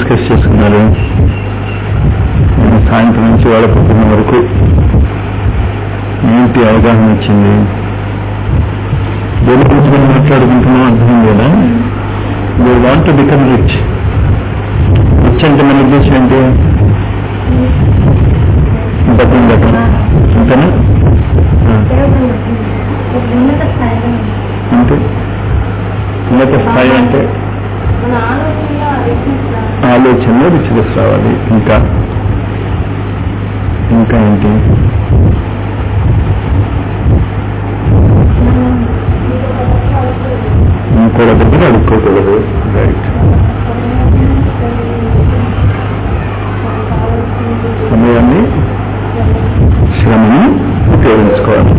Discuss చేసుకున్నారు నిన్న సాయంత్రం నుంచి వాళ్ళ పొద్దున్న వరకు ఏంటి అవగాహన వచ్చింది దేని గురించి మనం మాట్లాడుకుంటున్నాం అర్థం కదా we want to become rich rich అంటే మన ఉద్దేశం ఏంటి డబ్బు డబ్బు అంతేనా ఆ, ఉన్నత స్థాయిలో అంతే ఉన్నత స్థాయి అంటే మన ఆలోచనలో రిచ్నెస్ ఆలోచనలో రిచ్నెస్ రావాలి ఇంకా ఇంకా ఏంటి ఇంకోళ్ళ దగ్గర అడుక్కోకూడదు రైట్ సమయాన్ని శ్రమని ఉపయోగించుకోవాలి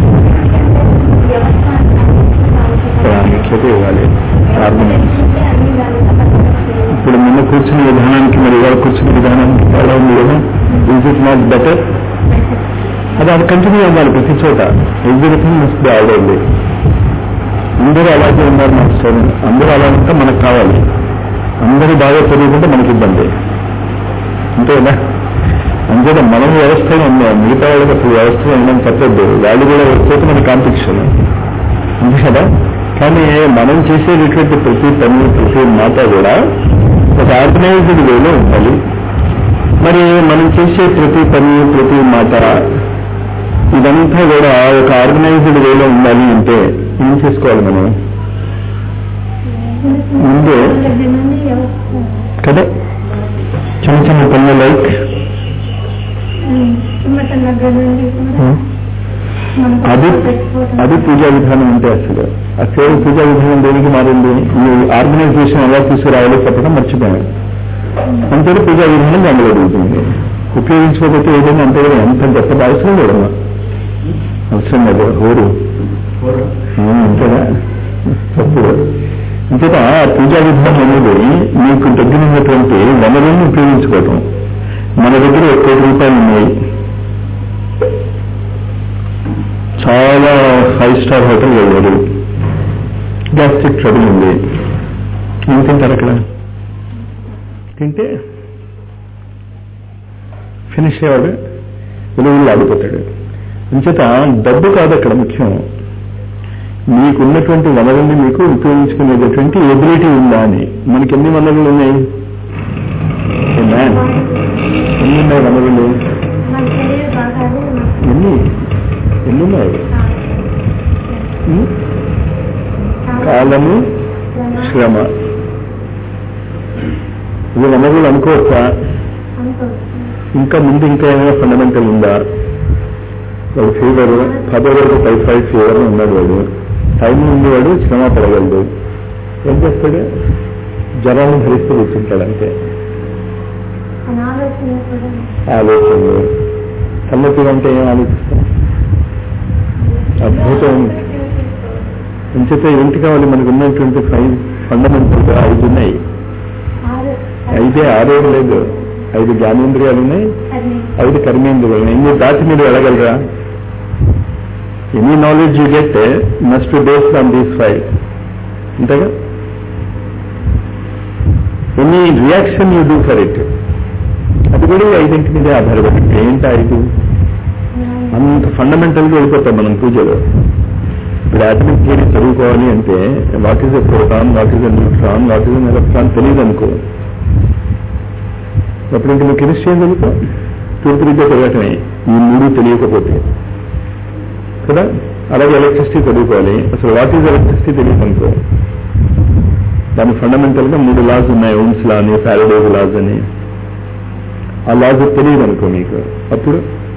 ప్రాముఖ్యత ఇవ్వాలి ఆర్గనైజ్ ఇప్పుడు నిన్న కూర్చున్న విధానానికి మరి ఇవాళ కూర్చున్న విధానానికి తేడా ఉంది కదా ఈజ్ ఇట్ నాట్ బెటర్ అది అది కంటిన్యూ అవ్వాలి ప్రతి చోట ఎవ్రీథింగ్ మస్ట్ బి ఆల్రెడీ అందరూ అలాగే ఉన్నారు మాస్టర్ అందరూ అలా ఉంటే మనకు కావాలి అందరూ బాగా చదువుకుంటే మనకి ఇబ్బంది అంతే కదా అంతేగా మనం వ్యవస్థలో ఉన్నాం మిగతా వాళ్ళకి అసలు వ్యవస్థలో ఉండడం తప్పొద్దు వాళ్ళు కూడా వచ్చేది మన కాంపిటీషన్ అంతే కదా కానీ మనం చేసేటటువంటి ప్రతి పని ప్రతి మాట కూడా ఒక ఆర్గనైజ్డ్ వేలో ఉండాలి మరి మనం చేసే ప్రతి పని ప్రతి మాట ఇదంతా కూడా ఒక ఆర్గనైజ్డ్ వేలో ఉండాలి అంటే ఏం చేసుకోవాలి మనం ముందు కదా చిన్న చిన్న పనులు లైక్ అది అది పూజా విధానం అంటే అసలు అసలు పూజా విధానం దేనికి మారింది ఈ ఆర్గనైజేషన్ ఎలా తీసుకురావాలో చెప్పడం మర్చిపోయాను అంతే పూజా విధానం అందులో జరుగుతుంది ఉపయోగించుకోకపోతే ఏదైనా అంతే కదా ఎంత గొప్ప అవసరం లేదమ్మా అవసరం లేదు ఊరు అంతేనా తప్పుడు అంతేత ఆ పూజా విధానం అనేది మీకు దగ్గర ఉన్నటువంటి వనరులను ఉపయోగించుకోవటం మన దగ్గర ఒక కోటి రూపాయలు ఉన్నాయి చాలా ఫైవ్ స్టార్ హోటల్ వెళ్ళారు గ్యాస్ట్రిక్ ట్రబుల్ ఉంది ఏం తింటారు అక్కడ తింటే ఫినిష్ అయ్యాడు విలువలు ఆడిపోతాడు అంచేత డబ్బు కాదు అక్కడ ముఖ్యం మీకున్నటువంటి వనరుల్ని మీకు ఉపయోగించుకునేటటువంటి ఎబిలిటీ ఉందా అని మనకి ఎన్ని వనరులు ఉన్నాయి ఏ మ్యాన్ ఎన్ని ఉన్నాయి వనరులు ఎన్ని ఎన్ని ఉన్నాయి ఉం? కాలము శ్రమ ఇవి వనరులు అనుకోవచ్చా ఇంకా ముందు ఇంకా ఏమైనా ఫండమెంటల్ ఉందా వాడు ఫీవర్ పదో రోజు టైఫాయిడ్ ఫీవర్ ఉన్నాడు వాడు టైం ఉండేవాడు శ్రమ పడగలడు ఏం చేస్తాడు జ్వరాన్ని ధరిస్తూ కూర్చుంటాడు అంతే ఆలోచనలు సమ్మతి అంటే ఏం ఆలోచిస్తాం అద్భుతం ఇంచేత ఏంటి కావాలి మనకు ఉన్నటువంటి ఫైవ్ ఫండమెంటల్ ఐదు ఉన్నాయి ఐదే ఆరేం లేదు ఐదు జ్ఞానేంద్రియాలు ఉన్నాయి ఐదు కర్మేంద్రియాలు ఉన్నాయి ఇన్ని దాటి మీరు వెళ్ళగలరా any knowledge you get must based on these five అంతేగా any reaction you do for it అది కూడా ఈ ఐదింటి మీదే ఆధారపడి ఏంటి ఐదు అంత ఫండమెంటల్గా వెళ్ళిపోతాం మనం పూజలో ఇప్పుడు యాటమిక్ థియరీ చదువుకోవాలి అంటే what is a proton what is a neutron what is an electron తెలియదు అనుకో అప్పుడు ఇంక నువ్వు కెమిస్ట్రీ ఏం చదువుకో తూర్పు విద్య చదవటమే ఈ మూడు తెలియకపోతే కదా అలాగే ఎలక్ట్రిసిటీ చదువుకోవాలి అసలు వాట్ ఈజ్ ఎలక్ట్రిసిటీ తెలియదు అనుకో దాని ఫండమెంటల్ గా మూడు లాస్ ఉన్నాయి ఓమ్స్ లా అని ఫ్యారడేజ్ లాస్ అని ఆ లాస్ తెలియదు అనుకో మీకు అప్పుడు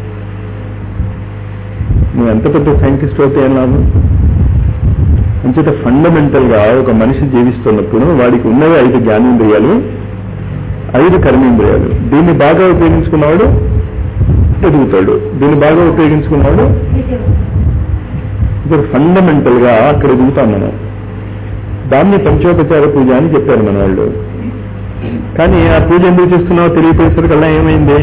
నువ్వు ఎంత పెద్ద సైంటిస్ట్ అయితే ఏం లాభం అంచేత ఫండమెంటల్ గా ఒక మనిషి జీవిస్తున్నప్పుడు వాడికి ఉన్నవి ఐదు జ్ఞానేంద్రియాలు ఐదు కర్మేంద్రియాలు దీన్ని బాగా ఉపయోగించుకున్నవాడు ఎదుగుతాడు దీన్ని బాగా ఉపయోగించుకున్నవాడు ఇప్పుడు ఫండమెంటల్ గా అక్కడ ఎదుగుతాం మనం దాన్ని పంచోపచార పూజ అని చెప్పారు మన వాళ్ళు కానీ ఆ పూజ ఎందుకు చేస్తున్నావో తెలియపోయేసరికల్లా ఏమైంది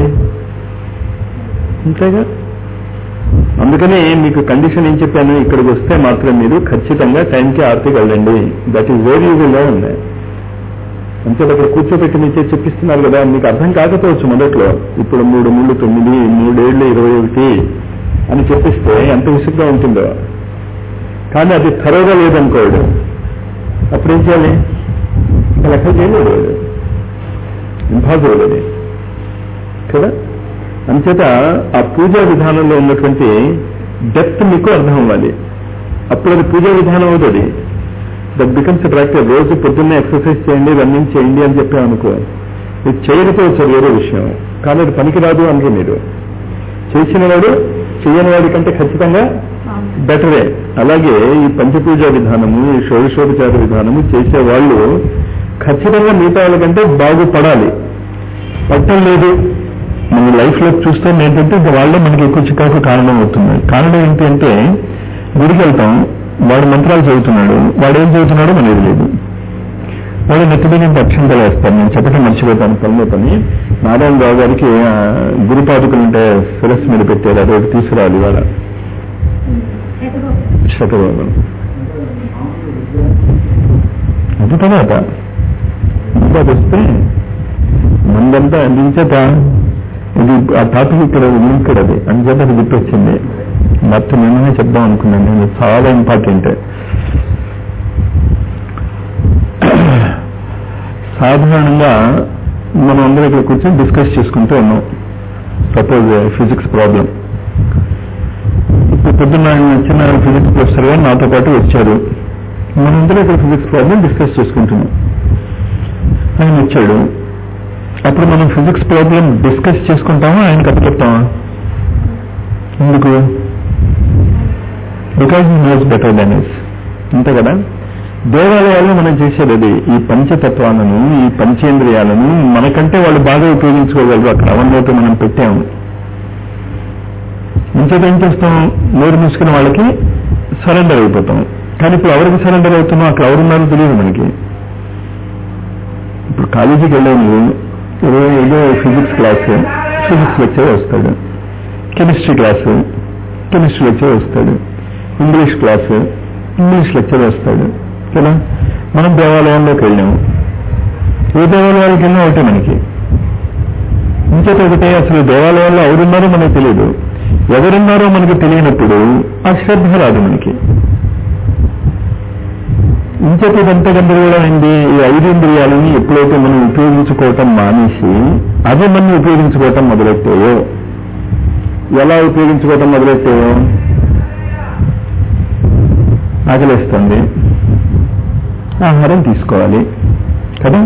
అంతేగా అందుకనే మీకు కండిషన్ ఏం చెప్పాను ఇక్కడికి వస్తే మాత్రం మీరు ఖచ్చితంగా టైంకి ఆర్తికి వెళ్ళండి that is very easy learn అంతే అక్కడ కూర్చోబెట్టి మీచే చెప్పిస్తున్నారు కదా మీకు అర్థం కాకపోవచ్చు మొదట్లో ఇప్పుడు మూడు మూడు తొమ్మిది మూడేళ్లు ఇరవై ఒకటి అని చెప్పిస్తే ఎంత విసుగ్గా ఉంటుందో కానీ అది థరోగా లేదనుకోడు అప్పుడు ఏం చేయాలి ఇంకా లెక్క చేయలేడు వాడు ఇంపాసిబుల్ అది కదా అంచేత ఆ పూజా విధానంలో ఉన్నటువంటి డెప్త్ మీకు అర్థం అవ్వాలి అప్పుడు అది పూజా విధానం అవుతుంది దట్ బికమ్స్ ప్రాక్టికల్ రోజు పొద్దున్నే ఎక్సర్సైజ్ చేయండి రన్నింగ్ చేయండి అని చెప్పామనుకో ఇది చేయకపోవచ్చు అది వేరే విషయం కానీ అది పనికిరాదు అనరు మీరు చేసిన వాడు చేయని వాడి కంటే ఖచ్చితంగా బెటరే అలాగే ఈ పంచపూజ విధానము ఈ షోడశోపచార విధానము చేసే వాళ్ళు ఖచ్చితంగా మిగతా వాళ్ళకంటే బాగుపడాలి పట్టం లేదు మన లైఫ్ లో చూస్తే ఏంటంటే ఇంకా వాళ్ళే మనకి ఎక్కువ చికాకు కారణం అవుతుంది కారణం ఏంటి అంటే గుడికి వెళ్తాం వాడు మంత్రాలు చదువుతున్నాడు వాడు ఏం చదువుతున్నాడో మనకి తెలియదు వాడు నెత్తి మీద అక్షంతలు వేస్తాను నేను చెప్పడం మర్చిపోతాను పనిలో పని నారాయణరావు గారికి ఆ, గురుపాదుకలు ఉంటే శిరస్సు మీద పెట్టారు అదొకటి తీసుకురావాలి ఇవాళ శతభోగం అది తర్వాత ఇంకా వస్తే మందంతా అందించేత ఇది ఆ టాపిక్ ఇక్కడ లింక్డ్ అది అంచేత అది గుర్తొచ్చింది మొత్తం నిన్ననే చెప్దాం అనుకున్నాను నేను చాలా ఇంపార్టెంట్ సాధారణంగా మనం అందరం ఇక్కడ కూర్చొని డిస్కస్ చేసుకుంటూ ఉన్నాం సపోజ్ ఫిజిక్స్ ప్రాబ్లం ఇప్పుడు పొద్దున్న ఆయన వచ్చిన ఫిజిక్స్ ప్రొఫెసర్ గారు నాతో పాటు వచ్చారు మనందరం ఇక్కడ ఫిజిక్స్ ప్రాబ్లం డిస్కస్ చేసుకుంటున్నాం ఆయన వచ్చాడు అప్పుడు మనం ఫిజిక్స్ ప్రాబ్లం డిస్కస్ చేసుకుంటామా ఆయనకి అప్పచెప్తామా ఎందుకు because he knows better than is అంతే కదా దేవాలయాల్లో మనం చేసేది అది ఈ పంచతత్వాలను ఈ పంచేంద్రియాలను మనకంటే వాళ్ళు బాగా ఉపయోగించుకోగలరు అక్కడ అవన్నోటి మనం పెట్టాము ఇంచేత ఏం చేస్తాం నోరు మూసుకున్న వాళ్ళకి సరెండర్ అయిపోతాం కానీ ఇప్పుడు ఎవరికి సరెండర్ అవుతున్నాం అక్కడ ఎవరున్నారో తెలియదు మనకి ఇప్పుడు కాలేజీకి వెళ్ళావు నువ్వు ఏదో ఏదో ఫిజిక్స్ క్లాస్ ఫిజిక్స్ లెక్చర్ వస్తాడు కెమిస్ట్రీ క్లాసు కెమిస్ట్రీ లెక్చర్ వస్తాడు ఇంగ్లీష్ క్లాసు ఇంగ్లీష్ లెక్చర్ వస్తాడు కదా మనం దేవాలయంలోకి వెళ్ళాము ఏ దేవాలయాలకు వెళ్ళినా ఒకటే మనకి ఇంకేత ఒకటే అసలు దేవాలయాల్లో ఎవరున్నారో మనకు తెలియదు ఎవరున్నారో మనకు తెలియనప్పుడు ఆ శ్రద్ధ రాదు మనకి ఇంచేత ఇదంతా గందరగోళమైంది ఈ ఐదేంద్రియాలని ఎప్పుడైతే మనం ఉపయోగించుకోవటం మానేసి అదే మనం ఉపయోగించుకోవటం మొదలెట్టాయో ఎలా ఉపయోగించుకోవటం మొదలెట్టాయో ఆకలిస్తుంది ఆహారం తీసుకోవాలి కదా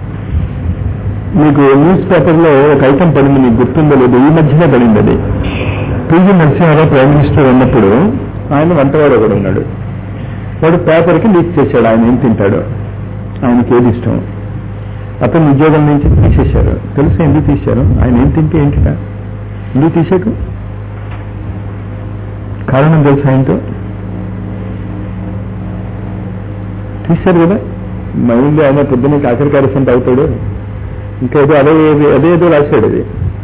మీకు న్యూస్ పేపర్లో ఒక ఐటమ్ పడింది మీకు గుర్తుందో లేదు ఈ మధ్యనే పడింది అది పీజీ నరసింహారావు ప్రైమ్ మినిస్టర్ ఉన్నప్పుడు ఆయన వంటవాడు ఒకడు ఉన్నాడు వాడు పేపర్కి లీక్ చేశాడు ఆయన ఏం తింటాడు ఆయనకి ఏది ఇష్టం అతను ఉద్యోగం నుంచి తీసేశారు తెలుసు ఎందుకు తీశారు ఆయన ఏం తింటే ఏంటిట ఎందుకు తీసాకు కారణం తెలుసా ఆయనతో తీశారు కదా మైండ్ ఆయన పొద్దున్న కాకరకాయ రసం తాగుతాడు ఇంకా ఏదో అదే అదే ఏదో రాశాడు అది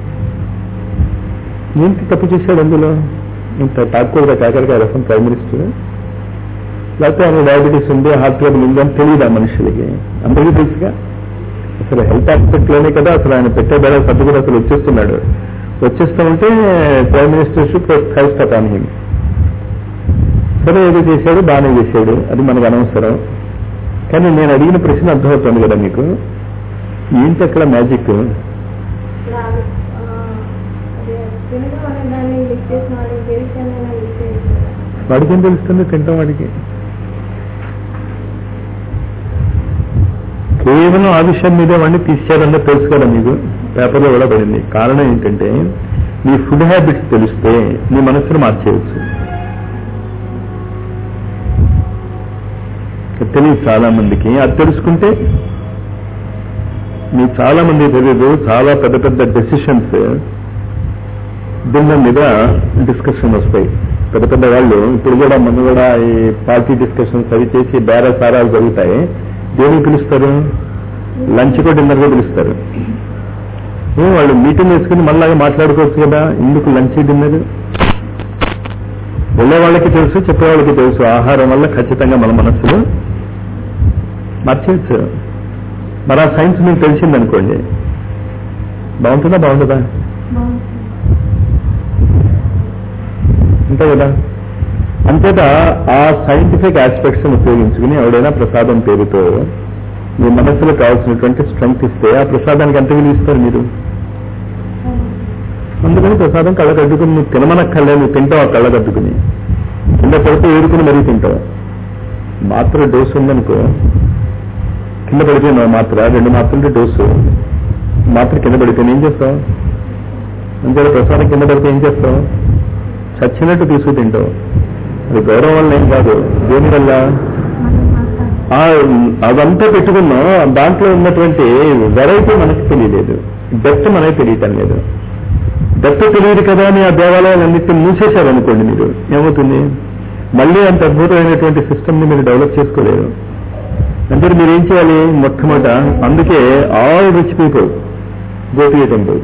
ఏంటి తప్పు చేశాడు అందులో ఇంత తాకూడదా కాకరకాయ రసం ప్రైమ్ మినిస్టర్ లేకపోతే ఆయన డయాబెటీస్ ఉంది హార్ట్ ట్రబుల్ ఉంది అని తెలియదు ఆ మనుషులకి అందరికీ తెలుసుగా అసలు హెల్త్ ఆస్పెక్ట్ లోనే కదా అసలు ఆయన పెట్టే బేడ సర్దు కూడా అసలు వచ్చేస్తున్నాడు వచ్చేస్తూ ఉంటే prime ministership five stop on him సరే ఏదో చేశాడు బాగానే చేశాడు అది మనకు అనవసరం కానీ నేను అడిగిన ప్రశ్న అర్థమవుతుంది కదా మీకు ఏంటి అక్కడ మ్యాజిక్ తినడం అనే దాన్ని లిస్ట్ చేసిన వాడు తెలిసానైనా లిస్ట్ చేసి వాడికి ఏం తెలుస్తుంది తింటాం వాడికి కేవలం ఆ విషయం మీదే వాడిని తీసేయాలన్న తెలుసు కదా మీకు పేపర్లో కూడా పడింది కారణం ఏంటంటే నీ ఫుడ్ హ్యాబిట్స్ తెలిస్తే నీ మనస్సును మార్చేయచ్చు తెలియదు చాలా మందికి అది తెలుసుకుంటే మీకు చాలా మంది తెలియదు చాలా పెద్ద పెద్ద డెసిషన్స్ దీని మీద డిస్కషన్ వస్తాయి పెద్ద పెద్ద వాళ్ళు ఇప్పుడు కూడా మన కూడా ఈ పార్టీ డిస్కషన్స్ అవి చేసి బేర సారాలు జరుగుతాయి దేనికి పిలుస్తారు లంచ్ కూడా డిన్నర్ కూడా పిలుస్తారు ఏ వాళ్ళు మీటింగ్ వేసుకుని మళ్ళీ మాట్లాడుకోవచ్చు కదా ఎందుకు లంచ్ డిన్నర్ వెళ్ళే వాళ్ళకి తెలుసు చెప్పే వాళ్ళకి తెలుసు ఆహారం వల్ల ఖచ్చితంగా మన మనస్సులో మార్చేయచ్చు మరి ఆ సైన్స్ మీకు తెలిసిందనుకోండి బాగుంటుందా బాగుంటుందా బాగుంది అంతే కదా అంతేత ఆ సైంటిఫిక్ ఆస్పెక్ట్స్ ఉపయోగించుకుని ఎవడైనా ప్రసాదం పేరుతో మీ మనసులో కావాల్సినటువంటి స్ట్రెంగ్త్ ఇస్తే ఆ ప్రసాదానికి ఎంత విలువ ఇస్తారు మీరు అందుకని ప్రసాదం కళ్ళకద్దుకుని నువ్వు తినమనక్కర్లే నువ్వు తింటావు ఆ కళ్ళకద్దుకుని కింద పడితే ఏరుకుని మరీ తింటావు మాత్ర డోసు ఉందనుకో కింద పడిపోయినావు మాత్ర రెండు మాత్రలు డోసు మాత్ర కింద పడిపోయిన ఏం చేస్తావు అంతే ప్రసాదం కింద పడితే ఏం చేస్తావు చచ్చినట్టు తీసుకు తింటావు అది గౌరవం వల్ల ఏం కాదు దేని వల్ల ఆ, అదంతా పెట్టుకున్నాం దాంట్లో ఉన్నటువంటి వెరైటీ మనకు తెలియలేదు డెప్త్ మనకి తెలియటం లేదు డెప్త్ తెలియదు కదా అని ఆ దేవాలయాలన్నింటినీ మూసేశారు అనుకోండి మీరు ఏమవుతుంది మళ్ళీ అంత అద్భుతమైనటువంటి సిస్టమ్ ని మీరు డెవలప్ చేసుకోలేరు అంటే మీరు ఏం చేయాలి మొట్టమొదట అందుకే all rich people go to temple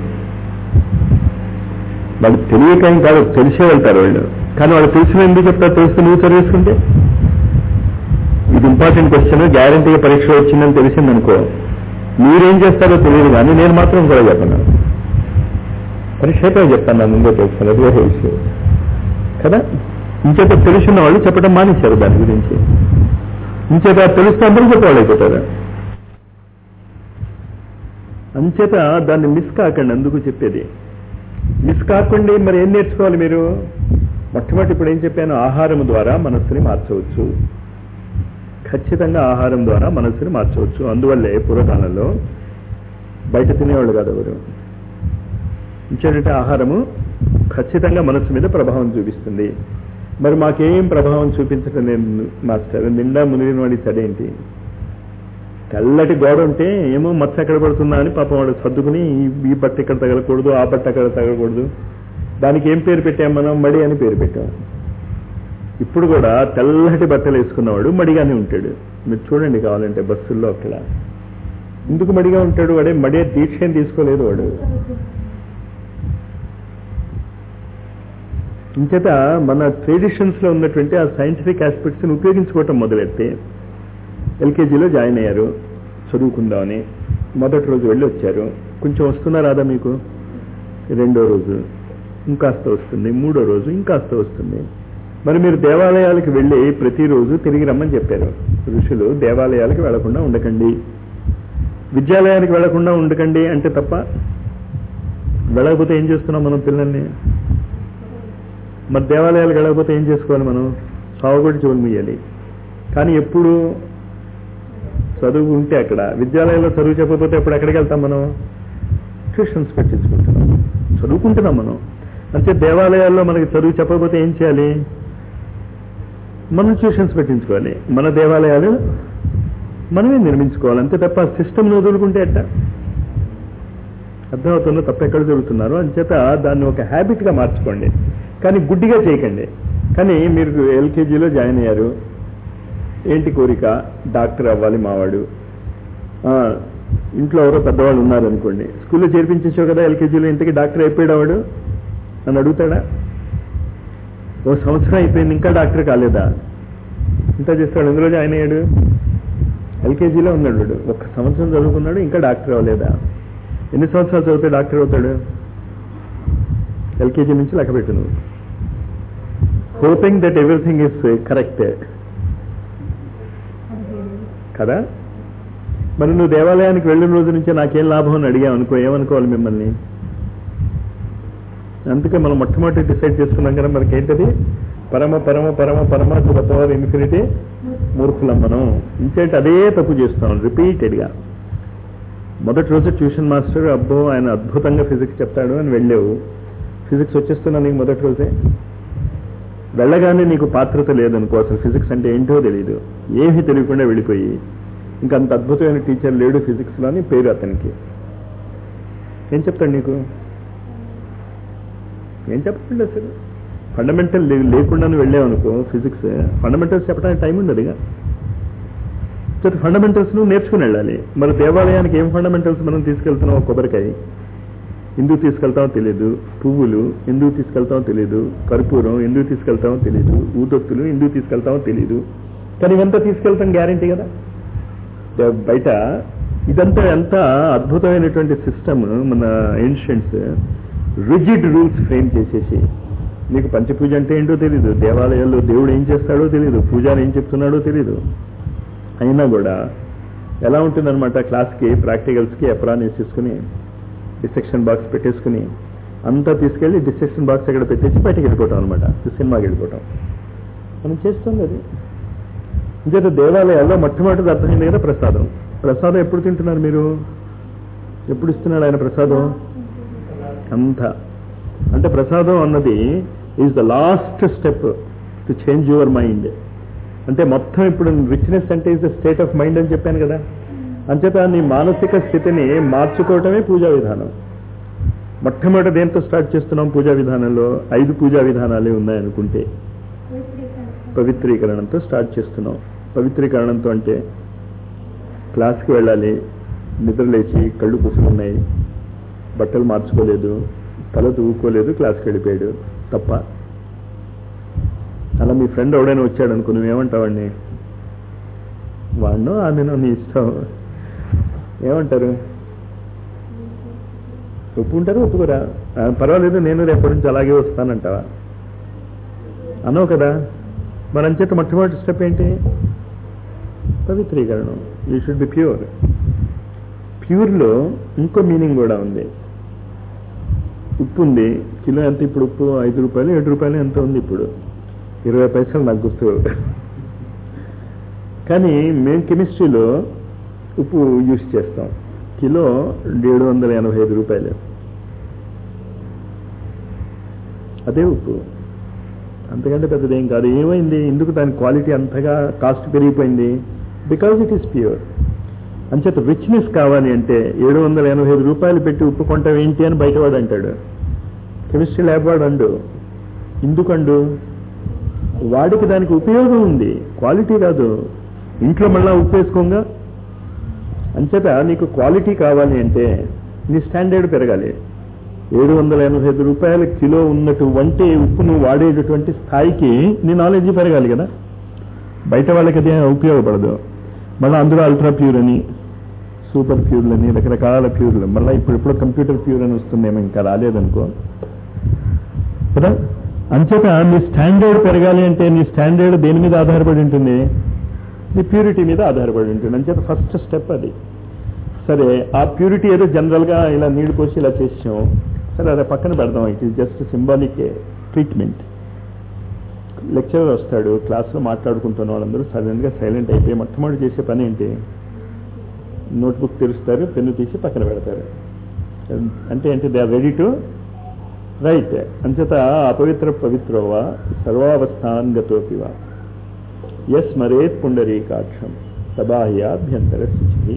వాళ్ళు తెలియక ఏం కాదు తెలిసే వెళ్తారు వాళ్ళు కానీ వాళ్ళు తెలిసిన ఎందుకు చెప్తారు తెలిస్తే నువ్వు చదివేసుకుంటే ఇది ఇంపార్టెంట్ క్వశ్చన్ గ్యారంటీగా పరీక్ష వచ్చిందని తెలిసిందనుకో మీరేం చేస్తారో తెలియదు కానీ నేను మాత్రం కూడా చెప్పను పరీక్ష అయితే చెప్తాను నా ముందే తెలుస్తాను అది వేరే విషయం కదా ఇంచేత తెలుసున్న వాళ్ళు చెప్పడం మానేశారు దాని గురించి ఇంచేత తెలిస్తే అందరూ చెప్పేవాళ్ళు అయిపోతారు అంచేత దాన్ని మిస్ కాకండి అందుకు చెప్పేది మిస్ కాకుండా మరి ఏం నేర్చుకోవాలి మీరు మొట్టమొదటి ఇప్పుడు ఏం చెప్పాను ఆహారం ద్వారా మనస్సుని మార్చవచ్చు ఖచ్చితంగా ఆహారం ద్వారా మనస్సుని మార్చవచ్చు అందువల్లే పూర్వకాలంలో బయట తినేవాళ్ళు కాదు ఎవరు ఇచ్చేటంటే ఆహారము ఖచ్చితంగా మనస్సు మీద ప్రభావం చూపిస్తుంది మరి మాకేం ప్రభావం చూపించడం నేను మాస్టర్ నిండా మునిగిన వాడి తడేంటి తెల్లటి గోడ ఉంటే ఏమో మచ్చ ఎక్కడ పడుతుందా అని పాపం వాడు సర్దుకుని ఈ- ఈ బట్ట ఇక్కడ తగలకూడదు ఆ బట్ట అక్కడ తగలకూడదు దానికి ఏం పేరు పెట్టాం మనం మడి అని పేరు పెట్టాం ఇప్పుడు కూడా తెల్లటి బట్టలు వేసుకున్నవాడు మడిగానే ఉంటాడు మీరు చూడండి కావాలంటే బస్సుల్లో అక్కడ ఎందుకు మడిగా ఉంటాడు వాడే మడే దీక్ష ఏం తీసుకోలేదు వాడు ఇంచేత మన ట్రెడిషన్స్ లో ఉన్నటువంటి ఆ సైంటిఫిక్ ఆస్పెక్ట్స్ ని ఉపయోగించుకోవటం మొదలెడితే ఎల్కేజీలో జాయిన్ అయ్యారు చదువుకుందామని మొదటి రోజు వెళ్ళి వచ్చారు కొంచెం వస్తున్నా రాదా మీకు రెండో రోజు ఇంకాస్త వస్తుంది మూడో రోజు ఇంకాస్త వస్తుంది మరి మీరు దేవాలయాలకు వెళ్ళి ప్రతిరోజు తిరిగి రమ్మని చెప్పారు ఋషులు దేవాలయాలకు వెళ్లకుండా ఉండకండి విద్యాలయానికి వెళ్లకుండా ఉండకండి అంటే తప్ప వెళ్ళకపోతే ఏం చేస్తున్నాం మనం పిల్లల్ని మరి దేవాలయాలకు వెళ్ళకపోతే ఏం చేసుకోవాలి మనం సాగుబడి చెవులు ముయ్యాలి కానీ ఎప్పుడు చదువు ఉంటే అక్కడ విద్యాలయంలో చదువు చెప్పకపోతే ఎప్పుడు ఎక్కడికి వెళ్తాం మనం ట్యూషన్స్ పెట్టించుకుంటున్నాం చదువుకుంటున్నాం మనం అంటే దేవాలయాల్లో మనకి చదువు చెప్పకపోతే ఏం చేయాలి మనం ట్యూషన్స్ పెట్టించుకోవాలి మన దేవాలయాలు మనమే నిర్మించుకోవాలి అంతే తప్ప సిస్టమ్ వదులుకుంటే ఎట్ట అర్థమవుతుందో తప్ప ఎక్కడ జరుగుతున్నారు అంచేత దాన్ని ఒక హ్యాబిట్ గా మార్చుకోండి కానీ గుడ్డిగా చేయకండి కానీ మీరు ఎల్కేజీలో జాయిన్ అయ్యారు ఏంటి కోరిక డాక్టర్ అవ్వాలి మావాడు ఆ, ఇంట్లో ఎవరో పెద్దవాళ్ళు ఉన్నారనుకోండి స్కూల్లో చేర్పించేసావు కదా ఎల్కేజీలో ఇంతకీ డాక్టర్ అయిపోయాడు వాడు అని అడుగుతాడా ఓ సంవత్సరం అయిపోయింది ఇంకా డాక్టర్ కాలేదా ఇంత చేస్తాడు ఎందులో జాయిన్ అయ్యాడు ఎల్కేజీలో ఉన్నాడు వాడు ఒక్క సంవత్సరం చదువుకున్నాడు ఇంకా డాక్టర్ అవ్వలేదా ఎన్ని సంవత్సరాలు చదివితే డాక్టర్ అవుతాడు ఎల్కేజీ నుంచి లెక్క పెట్టు నువ్వు hoping that everything is correct కదా మరి నువ్వు దేవాలయానికి వెళ్ళిన రోజు నుంచే నాకేం లాభం అని అడిగావు అనుకో ఏమనుకోవాలి మిమ్మల్ని అందుకే మనం మొట్టమొదటి డిసైడ్ చేసుకున్నాం కదా మనకి ఏంటది పరమ పరమ పరమ పరమ గొప్పవారు ఇన్ఫినిటీ మూర్ఖులం మనం ఇంకేంటి అదే తప్పు చేస్తాం రిపీటెడ్ గా మొదటి రోజు ట్యూషన్ మాస్టర్ అబ్బో ఆయన అద్భుతంగా ఫిజిక్స్ చెప్తాడు అని వెళ్ళావు ఫిజిక్స్ వచ్చేస్తున్నా నీకు మొదటి రోజే వెళ్ళగానే నీకు పాత్రత లేదనుకో అసలు ఫిజిక్స్ అంటే ఏంటో తెలియదు ఏమీ తెలియకుండా వెళ్ళిపోయి ఇంకా అంత అద్భుతమైన టీచర్ లేడు ఫిజిక్స్ లో అని పేరు అతనికి ఏం చెప్తాడు నీకు ఏం చెప్పండి అసలు ఫండమెంటల్ లేకుండా వెళ్ళావనుకో ఫిజిక్స్ ఫండమెంటల్స్ చెప్పడానికి టైం ఉండదుగా ఫండమెంటల్స్ నువ్వు నేర్చుకుని వెళ్ళాలి మరి దేవాలయానికి ఏం ఫండమెంటల్స్ మనం తీసుకెళ్తున్నాం ఒక కొబ్బరికాయ ఎందుకు తీసుకెళ్తామో తెలియదు పువ్వులు ఎందుకు తీసుకెళ్తామో తెలియదు కర్పూరం ఎందుకు తీసుకెళ్తామో తెలియదు ఊదొత్తులు ఎందుకు తీసుకెళ్తామో తెలియదు కానీ ఇవంతా తీసుకెళ్తాం గ్యారంటీ కదా దే- బయట ఇదంతా ఎంత అద్భుతమైనటువంటి సిస్టమ్ మన ఏన్షియంట్స్ రిజిడ్ రూల్స్ ఫ్రేమ్ చేసేసి నీకు పంచపూజ అంటే ఏంటో తెలీదు దేవాలయాల్లో దేవుడు ఏం చేస్తాడో తెలీదు పూజారి ఏం చెప్తున్నాడో తెలీదు అయినా కూడా ఎలా ఉంటుందన్నమాట క్లాస్కి ప్రాక్టికల్స్కి ఎప్రాన్ వేసేసుకుని డిసెక్షన్ బాక్స్ పెట్టేసుకుని అంతా తీసుకెళ్ళి డిసెక్షన్ బాక్స్ ఎక్కడ పెట్టేసి బయటకు వెళ్ళిపోవటం అనమాట సినిమాకి వెళ్ళిపోవటం మనం చేస్తుంది అది ఇంకేత దేవాలయాల్లో మొట్టమొదటిది అర్థమైంది కదా ప్రసాదం ప్రసాదం ఎప్పుడు తింటున్నారు మీరు ఎప్పుడు ఇస్తున్నాడు ఆయన ప్రసాదం అంతా అంటే ప్రసాదం అన్నది is the last step to change your mind అంటే మొత్తం ఇప్పుడు రిచ్నెస్ అంటే is the state of mind అని చెప్పాను కదా అంచేత నీ మానసిక స్థితిని మార్చుకోవటమే పూజా విధానం మొట్టమొదటి దేంతో స్టార్ట్ చేస్తున్నాం పూజా విధానంలో ఐదు పూజా విధానాలే ఉన్నాయనుకుంటే పవిత్రీకరణంతో స్టార్ట్ చేస్తున్నాం పవిత్రీకరణంతో అంటే క్లాస్కి వెళ్ళాలి నిద్రలేచి కళ్ళు పుసుకున్నాయి బట్టలు మార్చుకోలేదు తల తూకోలేదు క్లాస్కి వెళ్ళిపోయాడు తప్ప అలా మీ ఫ్రెండ్ ఎవడైనా వచ్చాడు అనుకో నువ్వేమంటావండి వాడినో ఆమెనో నీ ఇష్టం ఏమంటారు ఒప్పుకుంటారు ఒప్పుకోరా ఆ, పర్వాలేదు నేను రేపటి నుంచి అలాగే వస్తానంటావా అనవు కదా మన అంచేత మొట్టమొదటి స్టెప్ ఏంటి పవిత్రీకరణం యూ షుడ్ బి ప్యూర్ ప్యూర్లో ఇంకో మీనింగ్ కూడా ఉంది ఉప్పు ఉంది కిలో ఎంత ఇప్పుడు ఉప్పు ఐదు రూపాయలు ఏడు రూపాయలు ఎంత ఉంది ఇప్పుడు ఇరవై పైసలు నాకు గుర్తు కానీ మేము కెమిస్ట్రీలో ఉప్పు యూస్ చేస్తాం కిలో ఏడు వందల ఎనభై ఐదు రూపాయలు అదే ఉప్పు అంతకంటే పెద్దదేం కాదు ఏమైంది ఎందుకు దాని క్వాలిటీ అంతగా కాస్ట్ పెరిగిపోయింది బికాజ్ ఇట్ ఈస్ ప్యూర్ అంచేత రిచ్నెస్ కావాలి అంటే ఏడు వందల ఎనభై ఐదు రూపాయలు పెట్టి ఉప్పు కొంటాం ఏంటి అని బయటవాడు అంటాడు కెమిస్ట్రీ ల్యాబ్ వాడు అండు ఎందుకండు వాడికి దానికి ఉపయోగం ఉంది క్వాలిటీ కాదు ఇంట్లో మళ్ళా ఉప్పు వేసుకోగా అంచేత నీకు క్వాలిటీ కావాలి అంటే నీ స్టాండర్డ్ పెరగాలి ఏడు వందల ఎనభై ఐదు రూపాయల కిలో ఉన్నటువంటి ఉప్పు నువ్వు వాడేటటువంటి స్థాయికి నీ నాలెడ్జ్ పెరగాలి కదా బయట వాళ్ళకి అది ఉపయోగపడదు మళ్ళీ అందులో అల్ట్రా ప్యూర్ అని సూపర్ ప్యూర్లు అని రకరకాల ప్యూర్లు మళ్ళీ ఇప్పుడు ఇప్పుడు కంప్యూటర్ ప్యూర్ అని వస్తుందేమో ఇంకా రాలేదనుకో కదా అంచేత నీ స్టాండర్డ్ పెరగాలి అంటే నీ స్టాండర్డ్ దేని మీద ఆధారపడి ఉంటుంది నీ ప్యూరిటీ మీద ఆధారపడి ఉంటుంది అంచేత ఫస్ట్ స్టెప్ అది సరే ఆ ప్యూరిటీ ఏదో జనరల్గా ఇలా నీళ్లు పోసి ఇలా చేసాం సరే అదే పక్కన పెడదాం it is just symbolic treatment lecturer వస్తాడు క్లాస్లో మాట్లాడుకుంటున్న వాళ్ళందరూ సడన్గా సైలెంట్ అయిపోయి మొట్టమొదటి చేసే పని ఏంటి నోట్బుక్ తెరుస్తారు పెన్ను తీసి పక్కన పెడతారు అంటే ఏంటి they are ready to write అంచేత అపవిత్ర పవిత్రోవా సర్వావస్థాన్గతోపివా ఎస్ మరేత్ పుండరీకాక్షం సబాహ్యాభ్యంతర శుచి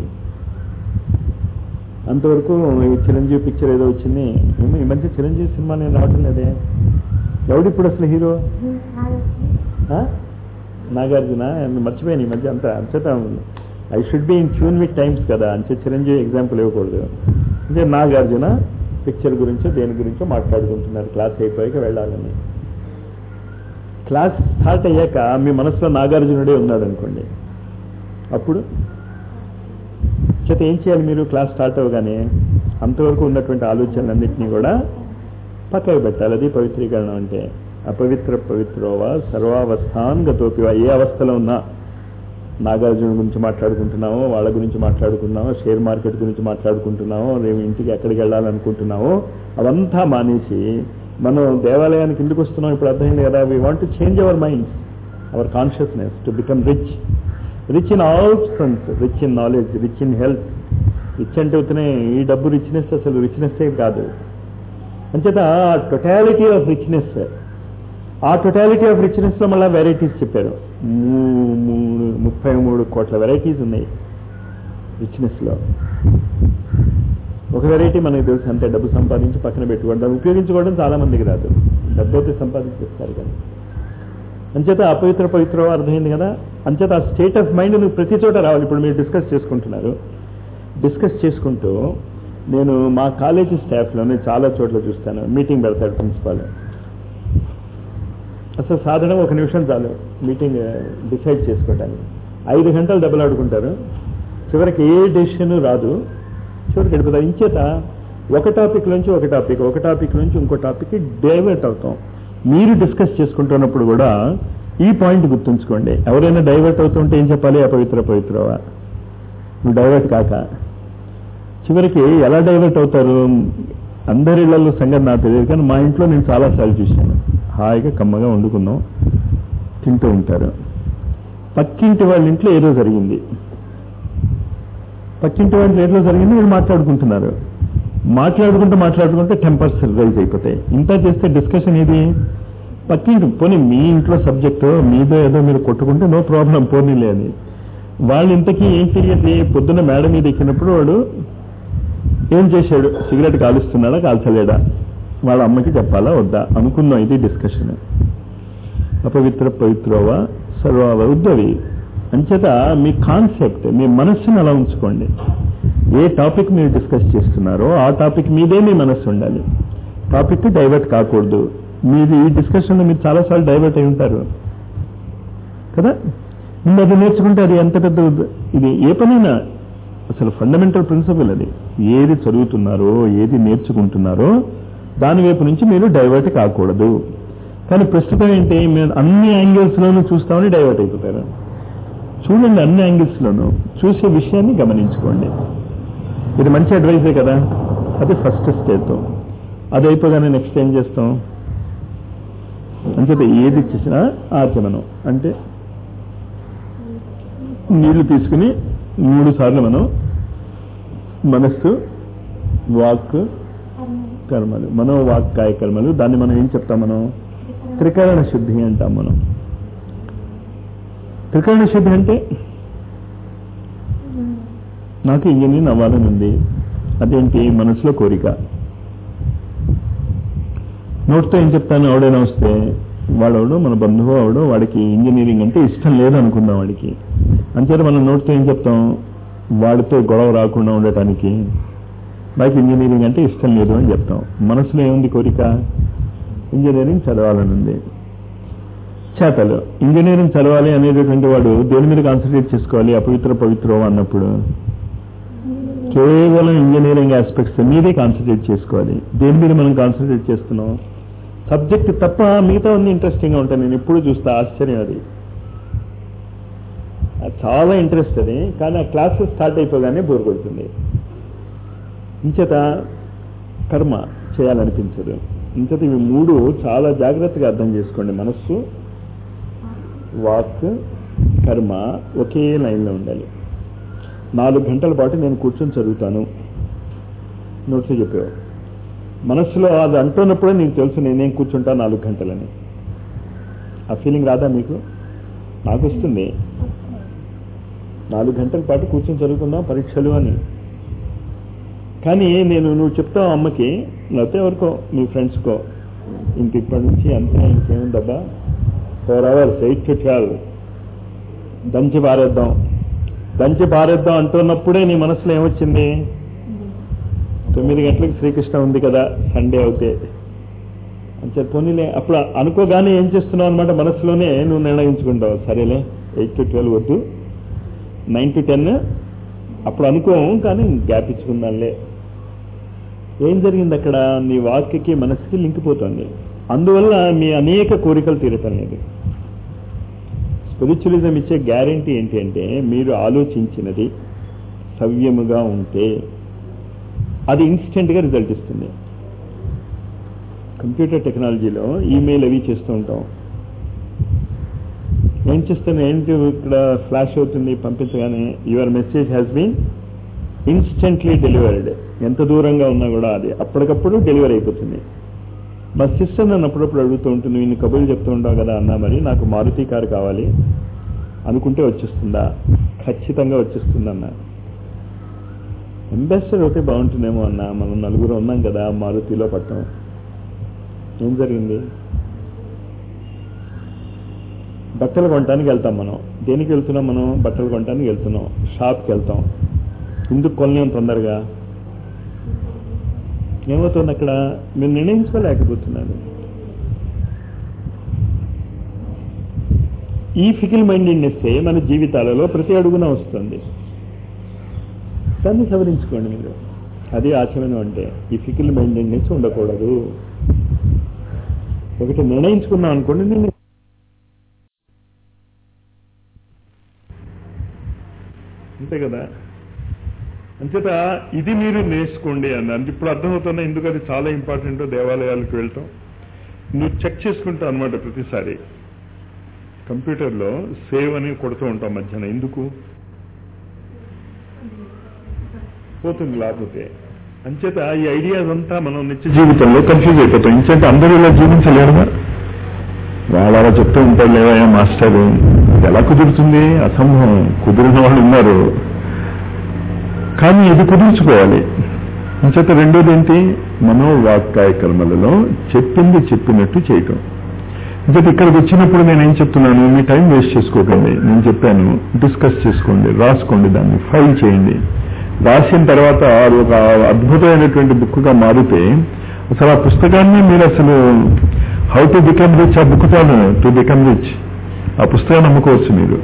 అంతవరకు ఈ చిరంజీవి పిక్చర్ ఏదో వచ్చింది ఏమో ఈ మధ్య చిరంజీవి సినిమా నేను రావటం లేదే ఎవడు ఇప్పుడు అసలు హీరో ఆ? నాగార్జున మర్చిపోయాను ఈ మధ్య అంతా అంచేత I should be in tune with times కదా అంచే చిరంజీవి ఎగ్జాంపుల్ ఇవ్వకూడదు అంటే నాగార్జున పిక్చర్ గురించో దేని గురించో మాట్లాడుకుంటున్నారు క్లాస్ అయిపోయాక వెళ్ళాలని క్లాస్ స్టార్ట్ అయ్యాక మీ మనసులో నాగార్జునుడే ఉన్నాడు అనుకోండి అప్పుడు చేత ఏం చేయాలి మీరు క్లాస్ స్టార్ట్ అవ్వగానే అంతవరకు ఉన్నటువంటి ఆలోచనలన్నింటినీ కూడా పక్కకు పెట్టాలి అది పవిత్రీకరణ అంటే అపవిత్ర పవిత్రోవా సర్వావస్థాన్ గతోపివా ఏ అవస్థలో ఉన్నా నాగార్జున గురించి మాట్లాడుకుంటున్నామో వాళ్ళ గురించి మాట్లాడుకున్నామో షేర్ మార్కెట్ గురించి మాట్లాడుకుంటున్నామో రేపు ఇంటికి ఎక్కడికి వెళ్ళాలనుకుంటున్నామో అవంతా మానేసి మనం దేవాలయానికి ఎందుకు వస్తున్నాం ఇప్పుడు అర్థమైంది కదా we want to change our minds our consciousness to become rich rich in all sense rich in knowledge rich in health rich అంటే అవుతున్నాయి ఈ డబ్బు రిచ్నెస్ అసలు రిచ్నెస్సే కాదు అంచేత టొటాలిటీ ఆఫ్ రిచ్నెస్ ఆ టొటాలిటీ ఆఫ్ రిచ్నెస్ లో మళ్ళీ వెరైటీస్ చెప్పారు మూ- మూడు ముప్పై మూడు కోట్ల వెరైటీస్ ఉన్నాయి రిచ్నెస్ లో ఒక వెరైటీ మనకి తెలుసు అంతే డబ్బు సంపాదించి పక్కన పెట్టుకోవడం దాన్ని ఉపయోగించుకోవడం చాలా మందికి రాదు డబ్బు అయితే సంపాదించేస్తారు కానీ అంచేత అపవిత్ర పవిత్ర అర్థమైంది కదా అంచేత ఆ స్టేట్ ఆఫ్ మైండ్ నువ్వు ప్రతి చోట రావాలి ఇప్పుడు మీరు డిస్కస్ చేసుకుంటున్నారు డిస్కస్ చేసుకుంటూ నేను మా కాలేజీ స్టాఫ్లోనే చాలా చోట్ల చూస్తాను మీటింగ్ పెడతాడు ప్రిన్సిపాల్ అసలు సాధారణ ఒక నిమిషం చాలు మీటింగ్ డిసైడ్ చేసుకోవడానికి ఐదు గంటలు దెబ్బలాడుకుంటారు చివరికి ఏ డెసిషన్ రాదు చివరికి వెళ్ళిపోతాం ఇంచేత ఒక టాపిక్ నుంచి ఒక టాపిక్ ఒక టాపిక్ నుంచి ఇంకో టాపిక్ డైవర్ట్ అవుతాం మీరు డిస్కస్ చేసుకుంటున్నప్పుడు కూడా ఈ పాయింట్ గుర్తుంచుకోండి ఎవరైనా డైవర్ట్ అవుతుంటే ఏం చెప్పాలి అపవిత్ర పవిత్రవా నువ్వు డైవర్ట్ కాక చివరికి ఎలా డైవర్ట్ అవుతారు అందరి ఇళ్లలో సంగతి నాకు తెలియదు కానీ మా ఇంట్లో నేను చాలాసార్లు చూశాను హాయిగా కమ్మగా వండుకున్నాం తింటూ ఉంటారు పక్కింటి వాళ్ళ ఇంట్లో ఏదో జరిగింది పక్కింటి వాళ్ళ ఏదో జరిగింది వీళ్ళు మాట్లాడుకుంటున్నారు మాట్లాడుకుంటూ మాట్లాడుకుంటే టెంపర్స్ రైజ్ అయిపోతాయి ఇంత చేస్తే డిస్కషన్ ఏది పక్కింటి పోనీ మీ ఇంట్లో సబ్జెక్టు మీదో ఏదో మీరు కొట్టుకుంటే నో ప్రాబ్లం పోనీలే అని వాళ్ళు ఇంతకీ ఏం తెలియదు పొద్దున్న మేడ మీద ఎక్కినప్పుడు వాడు ఏం చేశాడు సిగరెట్ కాలుస్తున్నాడా కాల్చలేడా వాళ్ళ అమ్మకి చెప్పాలా వద్దా అనుకున్నాం ఇది డిస్కషన్ అపవిత్ర పవిత్రోవా సర్వ ఉద్దవి అంచేత మీ కాన్సెప్ట్ మీ మనస్సును అలా ఉంచుకోండి ఏ టాపిక్ మీరు డిస్కస్ చేస్తున్నారో ఆ టాపిక్ మీదే మీ మనస్సు ఉండాలి టాపిక్ డైవర్ట్ కాకూడదు మీది ఈ డిస్కషన్లో మీరు చాలాసార్లు డైవర్ట్ అయి ఉంటారు కదా మీరు అది నేర్చుకుంటే అది ఎంత పెద్ద ఉద్ద- ఇది ఏ పనైనా అసలు ఫండమెంటల్ ప్రిన్సిపల్ అది ఏది చదువుతున్నారో ఏది నేర్చుకుంటున్నారో దాని వైపు నుంచి మీరు డైవర్ట్ కాకూడదు కానీ ప్రస్తుతం ఏంటి మీరు అన్ని యాంగిల్స్ లోనూ చూస్తామని డైవర్ట్ అయిపోతారు చూడండి అన్ని యాంగిల్స్ లోనూ చూసే విషయాన్ని గమనించుకోండి ఇది మంచి అడ్వైజే కదా అది ఫస్ట్ స్టేజ్తో అది అయిపోగానే నెక్స్ట్ ఏం చేస్తాం అంచేత ఏది చేసినా ఆచమనం అంటే నీళ్లు తీసుకుని మూడు సార్లు మనం మనస్సు వాక్ కర్మలు మనో వాక్ కాయ కర్మలు దాన్ని మనం ఏం చెప్తాం మనం త్రికరణ శుద్ధి అంటాం మనం త్రికరణ శుద్ధి అంటే నాకు ఇంజనీర్ అవ్వాలని ఉంది అదేంటి మనసులో కోరిక నోట్తో ఏం చెప్తాను ఎవడైనా వస్తే వాడవడు మన బంధువు అవడు వాడికి ఇంజనీరింగ్ అంటే ఇష్టం లేదు అనుకుందాం వాడికి అంచేత మనం నోట్తో ఏం చెప్తాం వాడితో గొడవ రాకుండా ఉండటానికి నాకు ఇంజనీరింగ్ అంటే ఇష్టం లేదు అని చెప్తాం మనసులో ఏముంది కోరిక ఇంజనీరింగ్ చదవాలని ఉంది చేతలు ఇంజనీరింగ్ చదవాలి అనేటటువంటి వాడు దేని మీద కాన్సన్ట్రేట్ చేసుకోవాలి అపవిత్ర పవిత్రం అన్నప్పుడు కేవలం ఇంజనీరింగ్ ఆస్పెక్ట్స్ మీదే కాన్సన్ట్రేట్ చేసుకోవాలి దేని మీద మనం కాన్సన్ట్రేట్ చేస్తున్నాం సబ్జెక్ట్ తప్ప మిగతా అన్ని ఇంట్రెస్టింగ్గా ఉంటాయి నేను ఎప్పుడు చూస్తా ఆశ్చర్యం అది అది చాలా ఇంట్రెస్ట్ అది కానీ ఆ క్లాసెస్ స్టార్ట్ అయిపోగానే బోర్ కొడుతుంది ఇంచేత కర్మ చేయాలనిపించదు ఇంచేత ఇవి మూడు చాలా జాగ్రత్తగా అర్థం చేసుకోండి మనస్సు వాక్ కర్మ ఒకే లైన్లో ఉండాలి నాలుగు గంటల పాటు నేను కూర్చొని చదువుతాను నోట్స్ చెప్పావు మనస్సులో అది అంటున్నప్పుడే నీకు తెలుసు నేనేం కూర్చుంటా నాలుగు గంటలని ఆ ఫీలింగ్ రాదా మీకు నాకు వస్తుంది నాలుగు గంటల పాటు కూర్చొని చదువుకుందాం పరీక్షలు అని కానీ నేను నువ్వు చెప్తావు అమ్మకి లేకపోతే ఎవరికో మీ ఫ్రెండ్స్కో ఇంక ఇప్పటి నుంచి అంతా ఇంకేముందబ్బా four hours eight to twelve దంచి పారేద్దాం దంచి పారేద్దాం అంటున్నప్పుడే నీ మనసులో ఏమొచ్చింది తొమ్మిది గంటలకు శ్రీకృష్ణ ఉంది కదా సండే అవుతే అంటే పోనీలే అప్పుడు అనుకోగానే ఏం చేస్తున్నావు అనమాట మనసులోనే నువ్వు నిర్ణయించుకుంటావు సరేలే ఎయిట్ టు ట్వెల్వ్ వద్దు నైన్ టు టెన్ అప్పుడు అనుకోము కానీ గ్యాప్ ఇచ్చుకుందాంలే ఏం జరిగింది అక్కడ నీ వాక్యకి మనసుకి లింక్ పోతుంది అందువల్ల మీ అనేక కోరికలు తీరటం లేదు స్పిరిచువలిజం ఇచ్చే గ్యారంటీ ఏంటి అంటే మీరు ఆలోచించినది సవ్యముగా ఉంటే అది ఇన్స్టెంట్గా రిజల్ట్ ఇస్తుంది కంప్యూటర్ టెక్నాలజీలో ఈమెయిల్ అవి చేస్తూ ఉంటాం ఏం చేస్తాను ఏంటి ఇక్కడ ఫ్లాష్ అవుతుంది పంపించగానే your message has been instantly delivered ఎంత దూరంగా ఉన్నా కూడా అది అప్పటికప్పుడు డెలివరీ అయిపోతుంది మా సిస్టర్ నన్ను అప్పుడప్పుడు అడుగుతూ ఉంటుంది నేను కబుర్లు చెప్తూ ఉంటావు కదా అన్నా మరి నాకు మారుతి కారు కావాలి అనుకుంటే వచ్చేస్తుందా ఖచ్చితంగా వచ్చేస్తుందన్న అంబాసిడర్ ఒకటే బాగుంటుందేమో అన్న మనం నలుగురు ఉన్నాం కదా మారుతిలో పట్టం ఏం జరిగింది బట్టలు కొనడానికి వెళ్తాం మనం దేనికి వెళ్తున్నాం మనం బట్టలు కొనడానికి వెళ్తున్నాం షాప్కి వెళ్తాం ఎందుకు కొనలేం తొందరగా ఏమవుతుంది అక్కడ మీరు నిర్ణయించుకోలేకపోతున్నారు ఈ ఫికిల్ మైండెడ్నెస్ మన జీవితాలలో ప్రతి అడుగున వస్తుంది దాన్ని సవరించుకోండి మీరు అది ఆచరణ అంటే ఈ ఫికిల్ మైండెడ్నెస్ ఉండకూడదు ఒకటి నిర్ణయించుకున్నాం అనుకోండి నేను అంతే కదా అంచేత ఇది మీరు నేర్చుకోండి అన్నారు ఇప్పుడు అర్థమవుతున్నా ఎందుకు అది చాలా ఇంపార్టెంట్ దేవాలయాలకు వెళ్ళటం నువ్వు చెక్ చేసుకుంటావు అనమాట ప్రతిసారి కంప్యూటర్లో సేవ్ అని కొడుతూ ఉంటాం మధ్యాహ్నం ఎందుకు పోతుంది లేకపోతే అంచేత ఈ ఐడియాస్ అంతా మనం నిత్య జీవితంలో కన్ఫ్యూజ్ అయిపోతాం ఇంచేత అందరూ ఇలా జీవించలేరుగా వాళ్ళు అలా చెప్తూ ఉంటారు లేవయ్యా మాస్టర్ ఇది ఎలా కుదురుతుంది అసంభవం కుదిరిన వాళ్ళు ఉన్నారు కానీ ఇది కుదుర్చుకోవాలి అంచేత రెండోది ఏంటి మనోవాక్కాయ కర్మలలో చెప్పింది చెప్పినట్టు చేయటం అంచేత ఇక్కడికి వచ్చినప్పుడు నేను ఏం చెప్తున్నాను మీ టైం వేస్ట్ చేసుకోకండి నేను చెప్పాను డిస్కస్ చేసుకోండి రాసుకోండి దాన్ని ఫైల్ చేయండి రాసిన తర్వాత అది ఒక అద్భుతమైనటువంటి బుక్గా మారితే అసలు ఆ పుస్తకాన్ని మీరు అసలు హౌ టు బికమ్ రిచ్ ఆ బుక్ చాలు టు బికమ్ రిచ్ ఆ పుస్తకాన్ని అమ్ముకోవచ్చు మీరు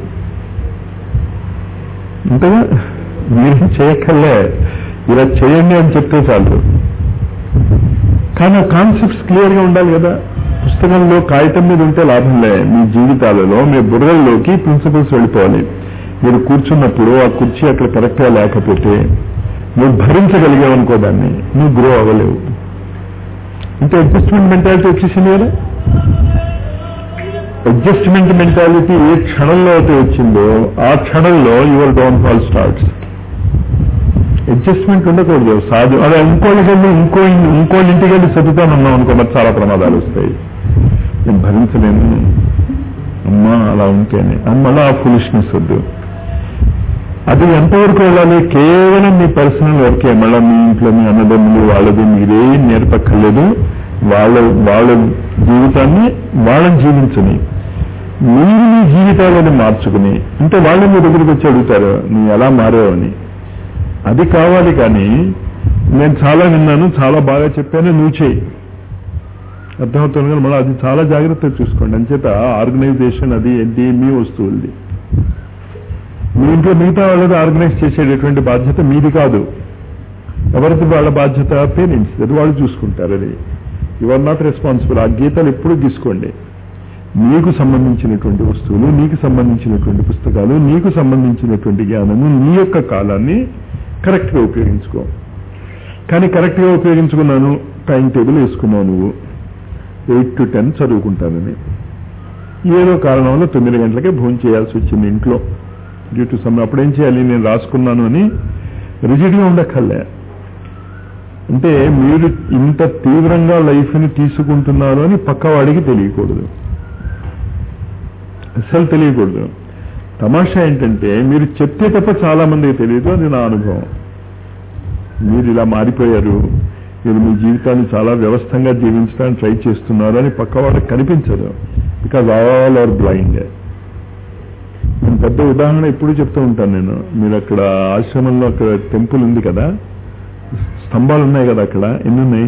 అంతేగా మీరేం చేయక్కర్లే ఇలా చేయండి అని చెప్తే చాలు కానీ ఆ కాన్సెప్ట్స్ క్లియర్గా ఉండాలి కదా పుస్తకంలో కాగితం మీద ఉంటే లాభంలే మీ జీవితాలలో మీ బుర్రల్లోకి ప్రిన్సిపల్స్ వెళ్ళిపోవాలి మీరు కూర్చున్నప్పుడు ఆ కుర్చీ అక్కడ కరెక్ట్గా లేకపోతే నువ్వు భరించగలిగావనుకో దాన్ని నువ్వు గ్రో అవ్వలేవు అంటే అడ్జస్ట్మెంట్ మెంటాలిటీ వచ్చేసింది కదా అడ్జస్ట్మెంట్ మెంటాలిటీ ఏ క్షణంలో అయితే వచ్చిందో ఆ క్షణంలో your downfall starts adjustment ఉండకూడదు సాధు అదే ఇంకోళ్ళకి వెళ్ళి ఇంకో ఇంకోళ్ళ ఇంటికి వెళ్ళి చదువుతానన్నాం అనుకో మరి చాలా ప్రమాదాలు వస్తాయి నేను భరించలేను అమ్మా అలా ఉంటేనే అని మళ్ళీ ఆ ఫులిష్నెస్ వద్దు అది ఎంతవరకు వెళ్ళాలి కేవలం మీ పర్సనల్ వర్కే మళ్ళీ మీ ఇంట్లో మీ అన్నదమ్ములు వాళ్ళది మీరేం నేర్పక్కర్లేదు వాళ్ళ వాళ్ళ జీవితాన్ని వాళ్ళని జీవించని మీరు మీ జీవితాలను మార్చుకుని అంటే వాళ్ళు మీ దగ్గరికి వచ్చి అడుగుతారు నువ్వు ఎలా మారావని అది కావాలి కానీ నేను చాలా విన్నాను చాలా బాగా చెప్పాను నువ్వు చేయి అర్థమవుతుంది కానీ మళ్ళీ అది చాలా జాగ్రత్తగా చూసుకోండి అంచేత ఆర్గనైజేషన్ అది ఏంటి మీ వస్తువులది మీ ఇంట్లో మిగతా వాళ్ళది ఆర్గనైజ్ చేసేటటువంటి బాధ్యత మీది కాదు ఎవరిది వాళ్ళ బాధ్యత పేరెంట్స్ అది వాళ్ళు చూసుకుంటారు అది యువర్ నాట్ రెస్పాన్సిబుల్ ఆ గీతలు ఎప్పుడు గీసుకోండి నీకు సంబంధించినటువంటి వస్తువులు నీకు సంబంధించినటువంటి పుస్తకాలు నీకు సంబంధించినటువంటి జ్ఞానము నీ యొక్క కాలాన్ని కరెక్ట్గా ఉపయోగించుకో కానీ కరెక్ట్గా ఉపయోగించుకున్నాను టైం టేబుల్ వేసుకున్నావు నువ్వు ఎయిట్ టు టెన్ చదువుకుంటానని ఏదో కారణం వల్ల తొమ్మిది గంటలకే భోజనం చేయాల్సి వచ్చింది ఇంట్లో డ్యూ టు సమ్ అప్పుడు ఏం చేయాలి నేను రాసుకున్నాను అని రిజిడ్గా ఉండక్కర్లే అంటే మీరు ఇంత తీవ్రంగా లైఫ్ని తీసుకుంటున్నారు అని పక్కవాడికి తెలియకూడదు అసలు తెలియకూడదు తమాషా ఏంటంటే మీరు చెప్తే తప్ప చాలా మందికి తెలియదు అది నా అనుభవం మీరు ఇలా మారిపోయారు మీరు మీ జీవితాన్ని చాలా వ్యవస్థంగా జీవించడానికి ట్రై చేస్తున్నారు అని పక్కవాడికి కనిపించదు బికాజ్ ఆల్ ఆర్ బ్లైండ్ నేను పెద్ద ఉదాహరణ ఎప్పుడు చెప్తూ ఉంటాను నేను మీరు అక్కడ ఆశ్రమంలో అక్కడ టెంపుల్ ఉంది కదా స్తంభాలు ఉన్నాయి కదా అక్కడ ఎన్ని ఉన్నాయి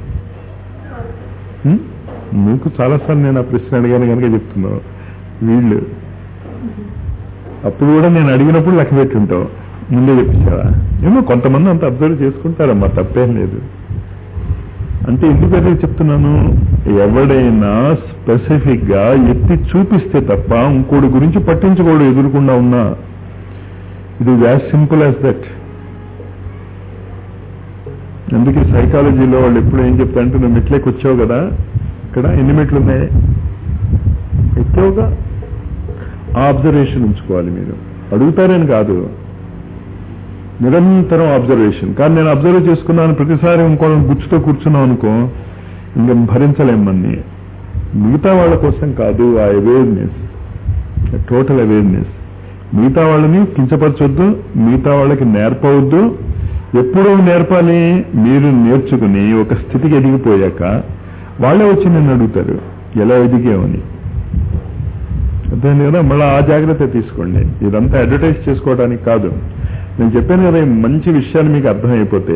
హ్మ్? మీకు చాలాసార్లు నేను ఆ ప్రశ్న అడిగాను కనుక చెప్తున్నాను వీళ్ళు అప్పుడు కూడా నేను అడిగినప్పుడు లెక్క పెట్టుంటావు ముందే చెప్పించావా ఏమో కొంతమంది అంత అబ్జర్వ్ చేసుకుంటారమ్మా తప్పేం లేదు అంటే ఎందుకని చెప్తున్నాను ఎవడైనా స్పెసిఫిక్ గా ఎత్తి చూపిస్తే తప్ప ఇంకోటి గురించి పట్టించుకోడు ఎదురుకుండా ఉన్నా it is as simple as that అందుకే సైకాలజీలో వాళ్ళు ఎప్పుడు ఏం చెప్తారంటే నువ్వు మెట్లకి వచ్చావు కదా ఇక్కడ ఎన్ని మెట్లు ఉన్నాయి ఎక్కావుగా ఆ అబ్జర్వేషన్ ఉంచుకోవాలి మీరు అడుగుతారని కాదు నిరంతరం అబ్జర్వేషన్ కానీ నేను అబ్జర్వ్ చేసుకున్నాను ప్రతిసారి ఇంకో గుచ్చుతో కూర్చున్నాం అనుకో ఇంకా భరించలేం మన్ని మిగతా వాళ్ళ కోసం కాదు ఆ అవేర్నెస్ టోటల్ అవేర్నెస్ మిగతా వాళ్ళని కించపరచొద్దు మిగతా వాళ్ళకి నేర్పవద్దు ఎప్పుడూ నేర్పాలి మీరు నేర్చుకుని ఒక స్థితికి ఎదిగిపోయాక వాళ్ళే వచ్చి నిన్ను అడుగుతారు ఎలా ఎదిగామని అర్థమైంది కదా మళ్ళీ ఆ జాగ్రత్త తీసుకోండి ఇదంతా అడ్వర్టైజ్ చేసుకోవడానికి కాదు నేను చెప్పాను కదా ఈ మంచి విషయాలు మీకు అర్థమైపోతే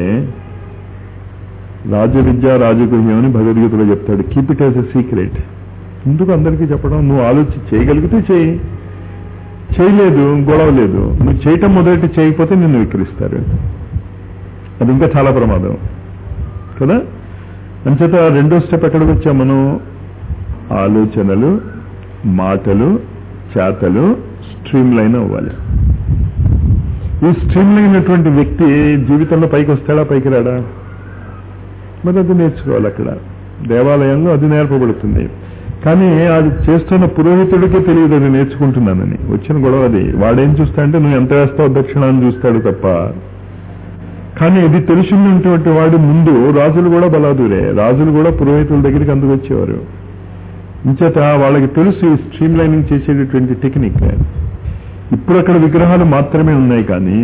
రాజు విద్య రాజగుహ్యం అని భగవద్గీతలో చెప్తాడు keep it as a secret ఎందుకు అందరికీ చెప్పడం నువ్వు ఆలోచి చేయగలిగితే చేయి చేయలేదు గొడవ లేదు నువ్వు చేయటం మొదటి చేయకపోతే నిన్ను విక్రిస్తారు అది ఇంకా చాలా ప్రమాదం కదా అంచేత రెండో స్టెప్ ఎక్కడికి వచ్చాం మనం ఆలోచనలు మాటలు చేతలు స్ట్రీమ్ లైన్ అవ్వాలి ఈ స్ట్రీమ్ లైన్ అయినటువంటి వ్యక్తి జీవితంలో పైకి వస్తాడా పైకి రాడా మరి అది నేర్చుకోవాలి అక్కడ దేవాలయంలో అది నేర్పబడుతుంది కానీ అది చేస్తున్న పురోహితుడికే తెలియదు అది నేర్చుకుంటున్నానని వచ్చిన గొడవ అది వాడేం చూస్తాడంటే నువ్వు ఎంత వేస్తావు దక్షిణ అని చూస్తాడు తప్ప కానీ ఇది తెలిసినటువంటి వాడి ముందు రాజులు కూడా బలాదురే రాజులు కూడా పురోహితుల దగ్గరికి అందుకు వచ్చేవారు ఇంచేత వాళ్ళకి తెలుసు ఈ స్ట్రీమ్ లైనింగ్ చేసేటటువంటి టెక్నిక్ ఇప్పుడు అక్కడ విగ్రహాలు మాత్రమే ఉన్నాయి కానీ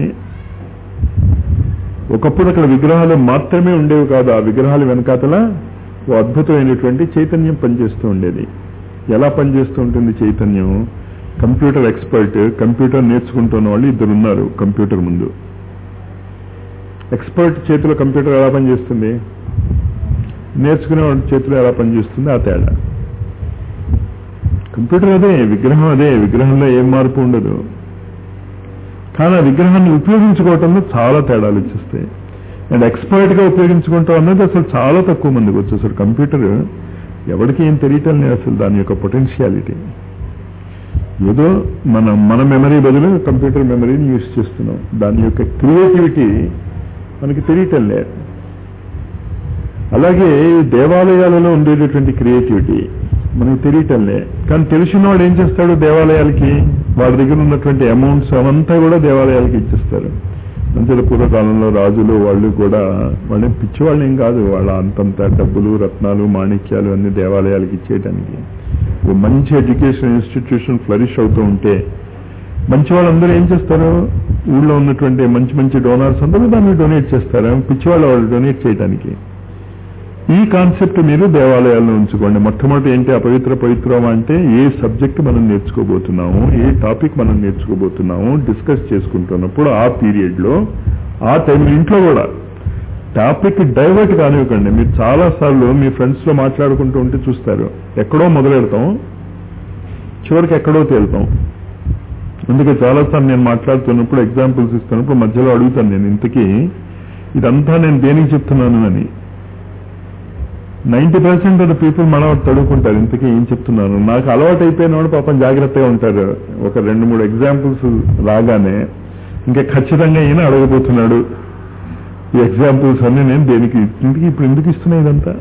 ఒకప్పుడు అక్కడ విగ్రహాలు మాత్రమే ఉండేవి కాదు ఆ విగ్రహాల వెనకాతల ఓ అద్భుతమైనటువంటి చైతన్యం పనిచేస్తూ ఉండేది ఎలా పనిచేస్తూ ఉంటుంది చైతన్యం కంప్యూటర్ ఎక్స్పర్ట్ కంప్యూటర్ నేర్చుకుంటున్న వాళ్ళు ఇద్దరు ఉన్నారు కంప్యూటర్ ముందు ఎక్స్పర్ట్ చేతిలో కంప్యూటర్ ఎలా పనిచేస్తుంది నేర్చుకునే వాడి చేతిలో ఎలా పనిచేస్తుంది ఆ తేడా కంప్యూటర్ అదే విగ్రహం అదే విగ్రహంలో ఏం మార్పు ఉండదు కానీ ఆ విగ్రహాన్ని ఉపయోగించుకోవటంలో చాలా తేడాలు వచ్చేస్తాయి అండ్ ఎక్స్పర్ట్ గా ఉపయోగించుకుంటాం అన్నది అసలు చాలా తక్కువ మందికి వచ్చు అసలు కంప్యూటర్ ఎవరికి ఏం తెలియటం లేదు అసలు దాని యొక్క పొటెన్షియాలిటీ ఏదో మన మన మెమరీ బదులు కంప్యూటర్ మెమరీని యూజ్ చేస్తున్నాం దాని యొక్క క్రియేటివిటీ మనకి తెలియటం లేదు అలాగే ఈ దేవాలయాలలో ఉండేటటువంటి క్రియేటివిటీ మనకు తెలియటంలే కానీ తెలిసిన వాడు ఏం చేస్తాడు దేవాలయాలకి వాడి దగ్గర ఉన్నటువంటి అమౌంట్స్ అవంతా కూడా దేవాలయాలకి ఇచ్చేస్తారు అంతే పూర్వకాలంలో రాజులు వాళ్ళు కూడా వాళ్ళని పిచ్చివాళ్ళు ఏం కాదు వాళ్ళ అంతంత డబ్బులు రత్నాలు మాణిక్యాలు అన్ని దేవాలయాలకి ఇచ్చేయడానికి ఓ మంచి ఎడ్యుకేషన్ ఇన్స్టిట్యూషన్ ఫ్లరిష్ అవుతూ ఉంటే మంచి వాళ్ళందరూ ఏం చేస్తారు ఊళ్ళో ఉన్నటువంటి మంచి మంచి డోనర్స్ అందరూ దాన్ని డొనేట్ చేస్తారు పిచ్చివాళ్ళు వాళ్ళు డొనేట్ చేయడానికి ఈ కాన్సెప్ట్ మీరు దేవాలయాల్లో ఉంచుకోండి మొట్టమొదటి ఏంటి అపవిత్ర పవిత్రం అంటే ఏ సబ్జెక్ట్ మనం నేర్చుకోబోతున్నాము ఏ టాపిక్ మనం నేర్చుకోబోతున్నాము డిస్కస్ చేసుకుంటున్నప్పుడు ఆ పీరియడ్ లో ఆ టైం ఇంట్లో కూడా టాపిక్ డైవర్ట్ కానివ్వకండి మీరు చాలా సార్లు మీ ఫ్రెండ్స్ లో మాట్లాడుకుంటూ ఉంటే చూస్తారు ఎక్కడో మొదలెడతాం చివరికి ఎక్కడో తేలుతాం అందుకే చాలాసార్లు నేను మాట్లాడుతున్నప్పుడు ఎగ్జాంపుల్స్ ఇస్తున్నప్పుడు మధ్యలో అడుగుతాను నేను ఇంతకీ ఇదంతా నేను దేనికి చెప్తున్నాను అని ninety percent of the people మన తడుకుంటారు ఇంతకీ ఏం చెప్తున్నాను నాకు అలవాటు అయిపోయిన వాడు పాపం జాగ్రత్తగా ఉంటారు ఒక రెండు మూడు ఎగ్జాంపుల్స్ రాగానే ఇంకా ఖచ్చితంగా ఈయన అడగబోతున్నాడు ఈ ఎగ్జాంపుల్స్ అన్ని నేను దేనికి ఇంటికి ఇప్పుడు ఎందుకు ఇస్తున్నా ఇదంతా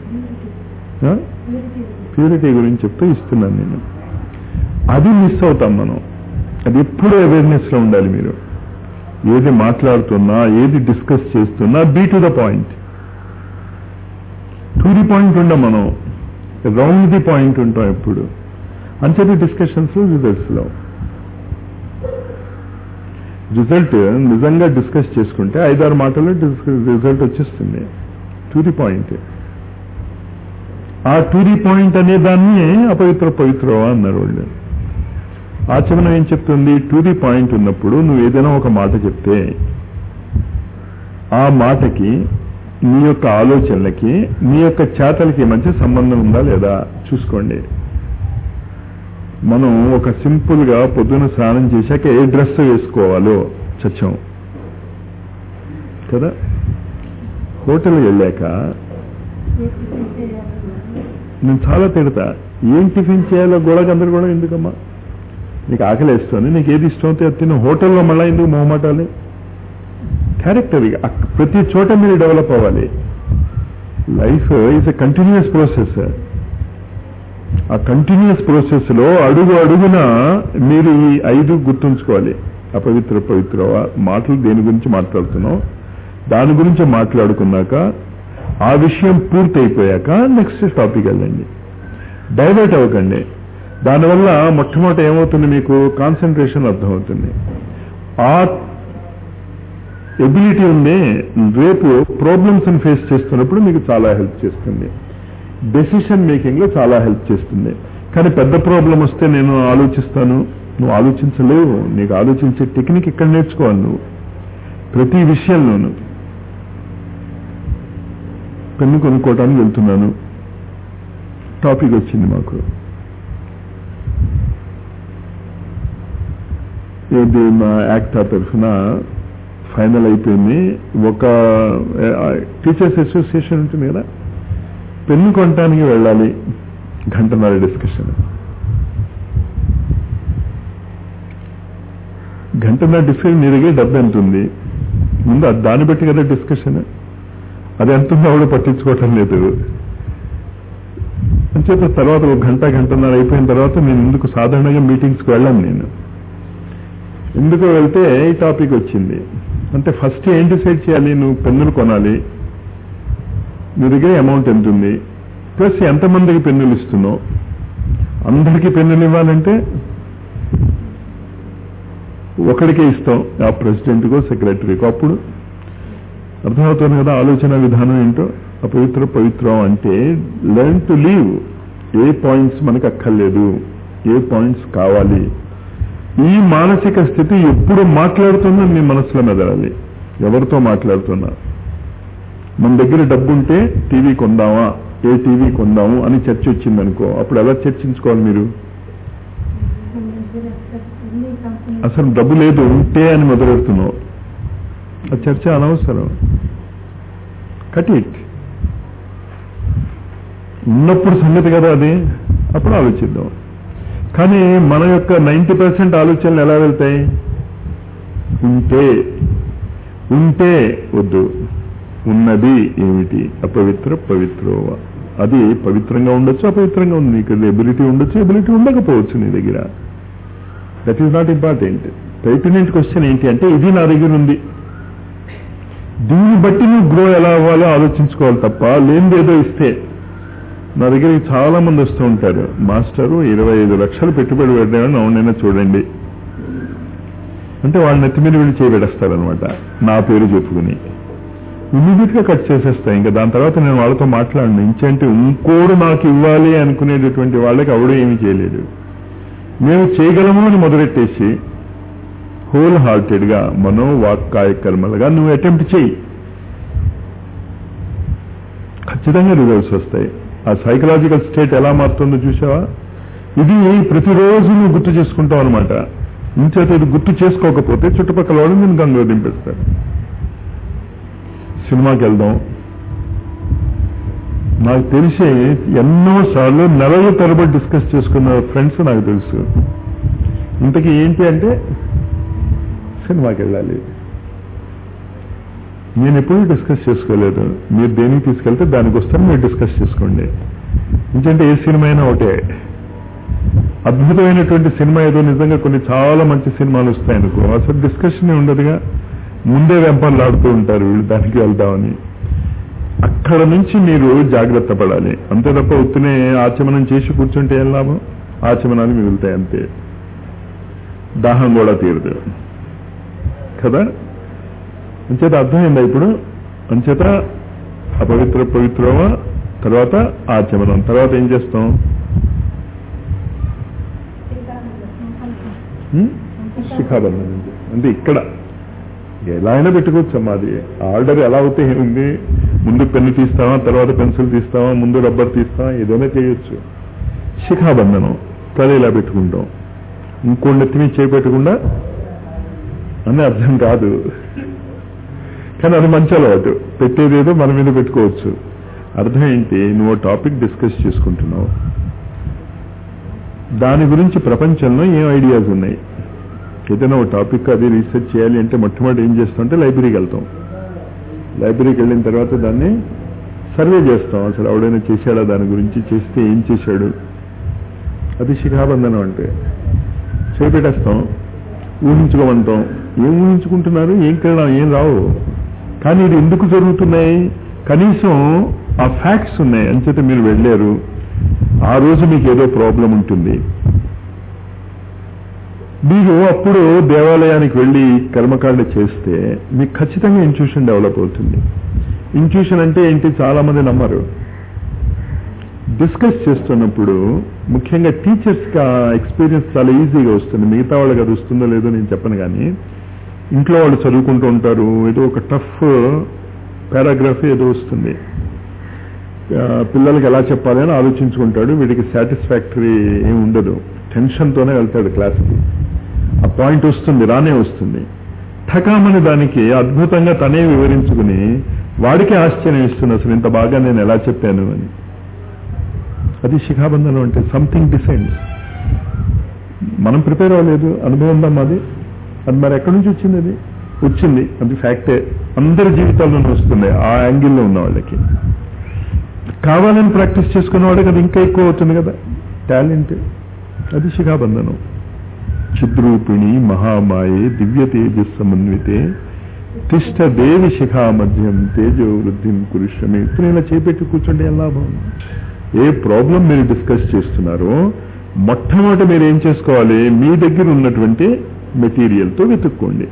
ప్యూరిటీ గురించి చెప్తూ ఇస్తున్నాను నేను అది మిస్ అవుతాం మనం అది ఎప్పుడూ అవేర్నెస్ లో ఉండాలి మీరు ఏది మాట్లాడుతున్నా ఏది డిస్కస్ చేస్తున్నా be to the point to the point ఉండం మనం రౌండ్ ది పాయింట్ ఉంటాం ఎప్పుడు అంచేది డిస్కషన్స్ రిజల్ట్స్ లో రిజల్ట్ నిజంగా డిస్కస్ చేసుకుంటే ఐదారు మాటల్లో రిజల్ట్ వచ్చేస్తుంది టు ది పాయింట్ ఆ టు ది పాయింట్ అనే దాన్ని అపవిత్ర పవిత్ర అన్నారు వాళ్ళు ఆచమనం ఏం చెప్తుంది టు ది పాయింట్ ఉన్నప్పుడు నువ్వు ఏదైనా ఒక మాట చెప్తే ఆ మాటకి నీ యొక్క ఆలోచనలకి నీ యొక్క చేతలకి మధ్య సంబంధం ఉందా లేదా చూసుకోండి మనం ఒక సింపుల్ గా పొద్దున స్నానం చేశాక ఏ డ్రెస్ వేసుకోవాలో చచ్చాం కదా హోటల్ వెళ్ళాక నేను చాలా తిడతా ఏం టిఫిన్ చేయాలో గొడవ అందరు కూడా ఎందుకమ్మా నీకు ఆకలి వేస్తుంది నీకు ఏది ఇష్టం అయితే అది తిను హోటల్లో మళ్ళీ ఎందుకు మొహమాటాలి క్యారెక్టర్ ప్రతి చోట మీరు డెవలప్ అవ్వాలి life is a continuous process ఆ కంటిన్యూస్ ప్రాసెస్ లో అడుగు అడుగున మీరు ఈ ఐదు గుర్తుంచుకోవాలి అపవిత్ర పవిత్ర మాటలు దేని గురించి మాట్లాడుతున్నాం దాని గురించి మాట్లాడుకున్నాక ఆ విషయం పూర్తయిపోయాక నెక్స్ట్ టాపిక్ వెళ్ళండి డైవర్ట్ అవ్వకండి దానివల్ల మొట్టమొదట ఏమవుతుంది మీకు కాన్సన్ట్రేషన్ అర్థమవుతుంది ఆ ఎబిలిటీ ఉంది రేపు ప్రాబ్లమ్స్ ఫేస్ చేస్తున్నప్పుడు మీకు చాలా హెల్ప్ చేస్తుంది డెసిషన్ మేకింగ్ లో చాలా హెల్ప్ చేస్తుంది కానీ పెద్ద ప్రాబ్లం వస్తే నేను ఆలోచిస్తాను నువ్వు ఆలోచించలేవు నీకు ఆలోచించే టెక్నిక్ ఇక్కడ నేర్చుకోవాలి నువ్వు ప్రతి విషయంలోనూ పెన్ను కొనుక్కోవటానికి వెళ్తున్నాను టాపిక్ వచ్చింది మాకు ఏది మా యాక్టా తరఫున ఫైనల్ అయిపోయింది ఒక టీచర్స్ అసోసియేషన్ ఉంటుంది కదా పెన్ను కొనటానికి వెళ్ళాలి గంటన్నర డిస్కషన్ గంటన్నర డిస్కషన్ నీ దగ్గర డబ్బు ఎంత ఉంది ముందు అది దాన్ని బట్టి కదా డిస్కషన్ అది ఎంత ఉందో ఆవిడ పట్టించుకోవటం లేదు అంచేత తర్వాత ఒక గంట గంటన్నర అయిపోయిన తర్వాత నేను ఎందుకు సాధారణంగా మీటింగ్స్కి వెళ్ళాను నేను ఎందుకు వెళ్తే ఈ టాపిక్ వచ్చింది అంటే ఫస్ట్ ఏం డిసైడ్ చేయాలి నువ్వు పెన్నులు కొనాలి నీ దగ్గర అమౌంట్ ఎంత ఉంది ప్లస్ ఎంతమందికి పెన్నులు ఇస్తున్నావు అందరికీ పెన్నులు ఇవ్వాలంటే ఒకడికే ఇస్తాం ఆ ప్రెసిడెంట్కో సెక్రటరీకో అప్పుడు అర్థమవుతుంది కదా ఆలోచన విధానం ఏంటో అపవిత్ర పవిత్రం అంటే లెర్న్ టు లీవ్ ఏ పాయింట్స్ మనకు అక్కర్లేదు ఏ పాయింట్స్ కావాలి ఈ మానసిక స్థితి ఎప్పుడు మాట్లాడుతున్నా మీ మనసులో మెదలాలి ఎవరితో మాట్లాడుతున్నా మన దగ్గర డబ్బు ఉంటే టీవీ కొందామా ఏ టీవీ కొందాము అని చర్చ వచ్చిందనుకో అప్పుడు ఎలా చర్చించుకోవాలి మీరు అసలు డబ్బు లేదు ఉంటే అని మొదలెడుతున్నావు ఆ చర్చ అనవసరం కట్ ఇట్ ఉన్నప్పుడు సంగతి కదా అది అప్పుడు ఆలోచిద్దాం కానీ మన యొక్క నైంటీ పర్సెంట్ ఆలోచనలు ఎలా వెళ్తాయి ఉంటే ఉంటే వద్దు ఉన్నది ఏమిటి అపవిత్ర పవిత్రోవ అది పవిత్రంగా ఉండొచ్చు అపవిత్రంగా ఉంది నీకు ఎబిలిటీ ఉండొచ్చు ఎబిలిటీ ఉండకపోవచ్చు నీ దగ్గర that is not important pertinent question ఏంటి అంటే ఇది నా దగ్గర ఉంది దీన్ని బట్టి నువ్వు గ్రో ఎలా అవ్వాలో ఆలోచించుకోవాలి తప్ప లేనిదేదో ఇస్తే నా దగ్గరికి చాలా మంది వస్తూ ఉంటారు మాస్టరు ఇరవై ఐదు లక్షలు పెట్టుబడి పెట్టామని అవునైనా చూడండి అంటే వాళ్ళ నెత్తి మీద వీళ్ళు చేయబెడేస్తారనమాట నా పేరు చెప్పుకుని ఇమీడియట్ గా కట్ చేసేస్తా ఇంకా దాని తర్వాత నేను వాళ్ళతో మాట్లాడను ఇంకేంటి ఇంకోడు నాకు ఇవ్వాలి అనుకునేటటువంటి వాళ్ళకి అవడం ఏమీ చేయలేదు మేము చేయగలము అని మొదలెట్టేసి హోల్ హార్టెడ్ గా మనో వాక్కాయ కర్మలుగా నువ్వు అటెంప్ట్ చేయి ఖచ్చితంగా రిజల్ట్స్ వస్తాయి ఆ సైకలాజికల్ స్టేట్ ఎలా మారుతుందో చూసావా ఇది ప్రతిరోజు నువ్వు గుర్తు చేసుకుంటావు అనమాట ఇంచేత ఇది గుర్తు చేసుకోకపోతే చుట్టుపక్కల వాళ్ళు నేను గంగలో దింపేస్తారు సినిమాకి వెళ్దాం నాకు తెలిసి ఎన్నో సార్లు నెలల తరబడి డిస్కస్ చేసుకున్న ఫ్రెండ్స్ నాకు తెలుసు ఇంతకీ ఏంటి అంటే సినిమాకి వెళ్ళాలి నేను ఎప్పుడూ డిస్కస్ చేసుకోలేదు మీరు దేనికి తీసుకెళ్తే దానికి వస్తాను మీరు డిస్కస్ చేసుకోండి ఎందుకంటే ఏ సినిమా అయినా ఒకటే అద్భుతమైనటువంటి సినిమా ఏదో నిజంగా కొన్ని చాలా మంచి సినిమాలు వస్తాయనుకో అసలు డిస్కషన్ ఉండదుగా ముందే వెంపర్లాడుతూ ఉంటారు వీళ్ళు దానికి వెళ్దామని అక్కడ నుంచి మీరు జాగ్రత్త పడాలి అంతే తప్ప ఉత్తునే ఆచమనం చేసి కూర్చుంటే ఏం లాభం ఆచమనాలు మిగులుతాయి అంతే దాహం కూడా తీరదు కదా అంచేత అర్థమైందా ఇప్పుడు అంచేత అపవిత్ర పవిత్రమా తర్వాత ఆచమనం తర్వాత ఏం చేస్తాం హ్మ్? శిఖాబంధనం అంటే ఇక్కడ ఎలా అయినా పెట్టుకోవచ్చు అమ్మా అది ఆర్డర్ ఎలా అవుతే ఉంది ముందు పెన్ను తీస్తావా తర్వాత పెన్సిల్ తీస్తావా ముందు రబ్బర్ తీస్తావా ఏదైనా చేయొచ్చు శిఖాబంధనం తల ఇలా పెట్టుకుంటాం ఇంకో నెత్తి మీద చేపెట్టకుండా అని అర్థం కాదు కానీ అది మంచి అలవాటు పెట్టేదేదో మన మీద పెట్టుకోవచ్చు అర్థం ఏంటి నువ్వు టాపిక్ డిస్కస్ చేసుకుంటున్నావు దాని గురించి ప్రపంచంలో ఏం ఐడియాస్ ఉన్నాయి ఏదైనా ఒక టాపిక్ అది రీసెర్చ్ చేయాలి అంటే మొట్టమొదటి ఏం చేస్తామంటే లైబ్రరీకి వెళ్తాం లైబ్రరీకి వెళ్ళిన తర్వాత దాన్ని సర్వే చేస్తాం అసలు ఎవడైనా చేశాడా దాని గురించి చేస్తే ఏం చేశాడు అది శిఖాబంధనం అంటే చేపెట్టేస్తాం ఊహించుకోమంటాం ఏం ఊహించుకుంటున్నారు ఏం కిరణం ఏం రావు కానీ ఇది ఎందుకు జరుగుతున్నాయి కనీసం ఆ ఫ్యాక్ట్స్ ఉన్నాయి అంచేత మీరు వెళ్ళారు ఆ రోజు మీకు ఏదో ప్రాబ్లం ఉంటుంది మీరు అప్పుడు దేవాలయానికి వెళ్ళి కర్మకాండ చేస్తే మీకు ఖచ్చితంగా ఇంట్యూషన్ డెవలప్ అవుతుంది ఇంట్యూషన్ అంటే ఏంటి చాలా మంది నమ్మరు డిస్కస్ చేస్తున్నప్పుడు ముఖ్యంగా టీచర్స్కి ఆ ఎక్స్పీరియన్స్ చాలా ఈజీగా వస్తుంది మిగతా వాళ్ళకి అది వస్తుందో లేదో నేను చెప్పను కానీ ఇంట్లో వాళ్ళు చదువుకుంటూ ఉంటారు ఏదో ఒక టఫ్ పారాగ్రాఫ్ ఏదో వస్తుంది ఆ, పిల్లలకి ఎలా చెప్పాలి అని ఆలోచించుకుంటాడు వీడికి సాటిస్ఫాక్టరీ ఏమి ఉండదు టెన్షన్తోనే వెళ్తాడు క్లాస్కి ఆ పాయింట్ వస్తుంది రానే వస్తుంది ఠకామని దానికి అద్భుతంగా తనే వివరించుకుని వాడికి ఆశ్చర్యం ఇస్తుంది అసలు ఇంత బాగా నేను ఎలా చెప్పాను అని అది శిఖాబంధనం అంటే సంథింగ్ డిసెంట్ మనం ప్రిపేర్ అవ్వలేదు అనుభవం ఉందా మాది అది మరి ఎక్కడి నుంచి వచ్చింది అది వచ్చింది అది ఫ్యాక్టే అందరి జీవితాల్లోనే వస్తుంది ఆ యాంగిల్లో ఉన్న వాళ్ళకి కావాలని ప్రాక్టీస్ చేసుకున్న వాళ్ళకి అది ఇంకా ఎక్కువ అవుతుంది కదా టాలెంట్ అది శిఖాబంధనం చిద్రూపిణి మహామాయే దివ్య తేజస్ సమన్వితే తిష్ట దేవి శిఖా మధ్యం తేజో వృద్ధిం కురుష్యమే ఇప్పుడు ఇలా చేపెట్టి కూర్చుంటే ఏం లాభం ఏ ప్రాబ్లం మీరు డిస్కస్ చేస్తున్నారో మొట్టమొదటి మీరు ఏం చేసుకోవాలి మీ దగ్గర ఉన్నటువంటి మెటీరియల్తో వెతుక్కోండి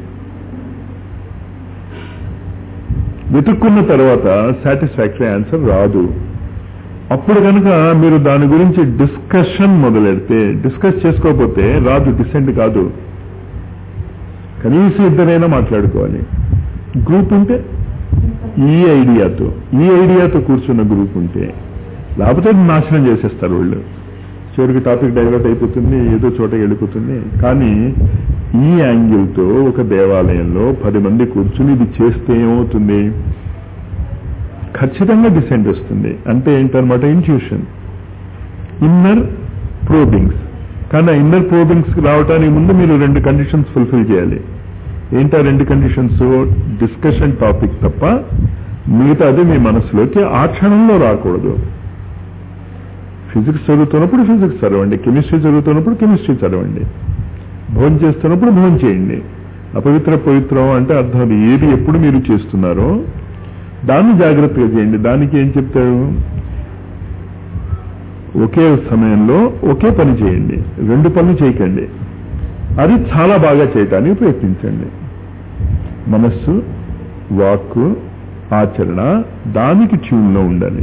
వెతుక్కున్న తర్వాత సాటిస్ఫాక్టరీ ఆన్సర్ రాదు అప్పుడు కనుక మీరు దాని గురించి డిస్కషన్ మొదలెడితే డిస్కస్ చేసుకోకపోతే రాదు డిసెంట్ కాదు కనీసం ఇద్దరైనా మాట్లాడుకోవాలి గ్రూప్ ఉంటే ఈ ఐడియాతో ఈ ఐడియాతో కూర్చున్న గ్రూప్ ఉంటే లేకపోతే నాశనం చేసేస్తారు వాళ్ళు చివరికి టాపిక్ డైవర్ట్ అయిపోతుంది ఏదో చోట వెళ్ళిపోతుంది కానీ ఈ యాంగిల్తో ఒక దేవాలయంలో పది మంది కూర్చుని ఇది చేస్తే ఏమవుతుంది ఖచ్చితంగా డిసెంట్ వస్తుంది అంటే ఏంటనమాట ఇంట్యూషన్ ఇన్నర్ ప్రోబింగ్స్ కానీ ఆ ఇన్నర్ ప్రోబింగ్స్ రావడానికి ముందు మీరు రెండు కండిషన్స్ ఫుల్ఫిల్ చేయాలి ఏంటా రెండు కండిషన్స్ డిస్కషన్ టాపిక్ తప్ప మిగతాది మీ మనసులోకి ఆ క్షణంలో రాకూడదు ఫిజిక్స్ చదువుతున్నప్పుడు ఫిజిక్స్ చదవండి కెమిస్ట్రీ చదువుతున్నప్పుడు కెమిస్ట్రీ చదవండి భోజనం చేస్తున్నప్పుడు భోజనం చేయండి అపవిత్ర పవిత్రం అంటే అర్థం అది ఏది ఎప్పుడు మీరు చేస్తున్నారో దాన్ని జాగ్రత్తగా చేయండి దానికి ఏం చెప్తారు ఒకే సమయంలో ఒకే పని చేయండి రెండు పనులు చేయకండి అది చాలా బాగా చేయటానికి ప్రయత్నించండి మనస్సు వాక్కు ఆచరణ దానికి ట్యూన్లో ఉండాలి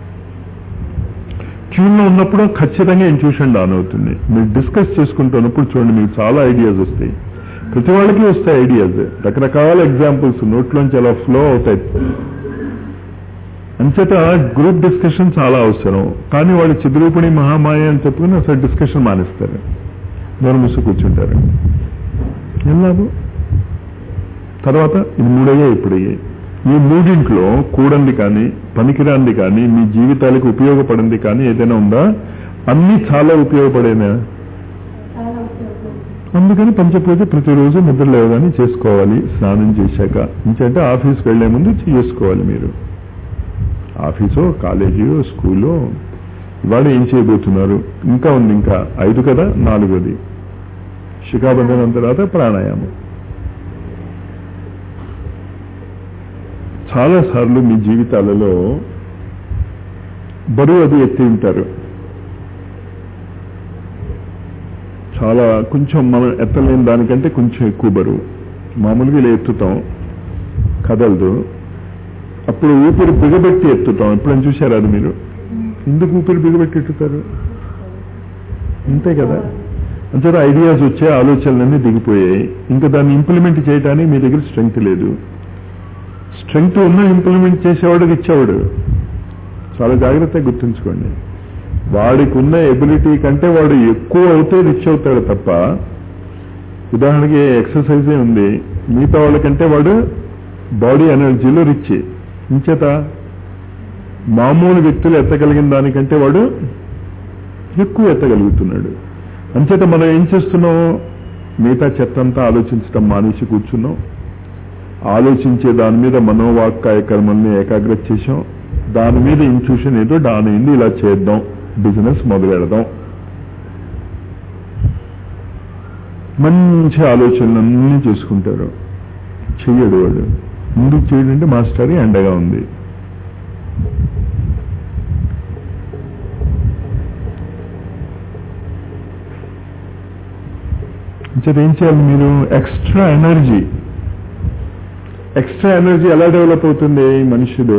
ట్యూన్లో ఉన్నప్పుడు ఖచ్చితంగా ఇంట్యూషన్ డాన్ అవుతుంది మీరు డిస్కస్ చేసుకుంటున్నప్పుడు చూడండి మీకు చాలా ఐడియాస్ వస్తాయి ప్రతి వాళ్ళకి వస్తాయి ఐడియాస్ రకరకాల ఎగ్జాంపుల్స్ నోట్లోంచి అలా ఫ్లో అవుతాయి అంచేత గ్రూప్ డిస్కషన్ చాలా అవసరం కానీ వాళ్ళు చిద్రూపిణి మహామాయ అని చెప్పుకుని అసలు డిస్కషన్ మానేస్తారు నోరు మూసి కూర్చుంటారు ఏం లాభం తర్వాత ఇది మూడయ్యాయి ఇప్పుడయ్యాయి ఈ మూడింట్లో కూడంది కానీ పనికిరాంది కానీ మీ జీవితాలకు ఉపయోగపడింది కానీ ఏదైనా ఉందా అన్ని చాలా ఉపయోగపడేనా చాలా ఉపయోగం అందుకని పంచపూజ ప్రతిరోజు నిద్ర లేవగానే చేసుకోవాలి స్నానం చేశాక ఇంకంటే ఆఫీస్కి వెళ్లే ముందు చేసుకోవాలి మీరు ఆఫీసో కాలేజీయో స్కూలో ఇవాళ ఏం చేయబోతున్నారు ఇంకా ఉంది ఇంకా ఐదు కదా నాలుగోది శిఖాబంధనం తర్వాత ప్రాణాయామం చాలా సార్లు మీ జీవితాలలో బరువు అది ఎత్తి ఉంటారు చాలా కొంచెం మనం ఎత్తలేని దానికంటే కొంచెం ఎక్కువ బరువు మామూలుగా ఇలా ఎత్తుతాం కదలదు అప్పుడు ఊపిరి బిగబెట్టి ఎత్తుతాం ఎప్పుడైనా చూశారా అది మీరు ఎందుకు ఊపిరి బిగబెట్టి ఎత్తుతారు అంతే కదా అంతే ఐడియాస్ వచ్చే ఆలోచనలన్నీ దిగిపోయాయి ఇంకా దాన్ని ఇంప్లిమెంట్ చేయడానికి మీ దగ్గర స్ట్రెంగ్త్ లేదు స్ట్రెంగ్త్ ఉన్న ఇంప్లిమెంట్ చేసేవాడు ఇచ్చేవాడు చాలా జాగ్రత్తగా గుర్తుంచుకోండి వాడికి ఉన్న ఎబిలిటీ కంటే వాడు ఎక్కువ అవుతే రిచ్ అవుతాడు తప్ప ఉదాహరణకి ఎక్సర్సైజే ఉంది మిగతా వాళ్ళకంటే వాడు బాడీ ఎనర్జీలో రిచ్ ఇంచేత మామూలు వ్యక్తులు ఎత్తగలిగిన దానికంటే వాడు ఎక్కువ ఎత్తగలుగుతున్నాడు అంచేత మనం ఏం చేస్తున్నాం మిగతా చెత్తంతా ఆలోచించడం మానేసి కూర్చున్నాం ఆలోచించే దాని మీద మనోవాక్కాయ కర్మల్ని ఏకాగ్రత చేసాం దాని మీద ఇంట్యూషన్ ఏదో దాని ఇంది ఇలా చేద్దాం బిజినెస్ మొదలెడదాం మంచి ఆలోచనలన్నీ చేసుకుంటారు చెయ్యడు వాడు ముందుకు చేయడంటే మాస్టర్ ఎండగా ఉంది ఇంచేత ఏం చేయాలి మీరు ఎక్స్ట్రా ఎనర్జీ ఎక్స్ట్రా ఎనర్జీ ఎలా డెవలప్ అవుతుంది మనుషులు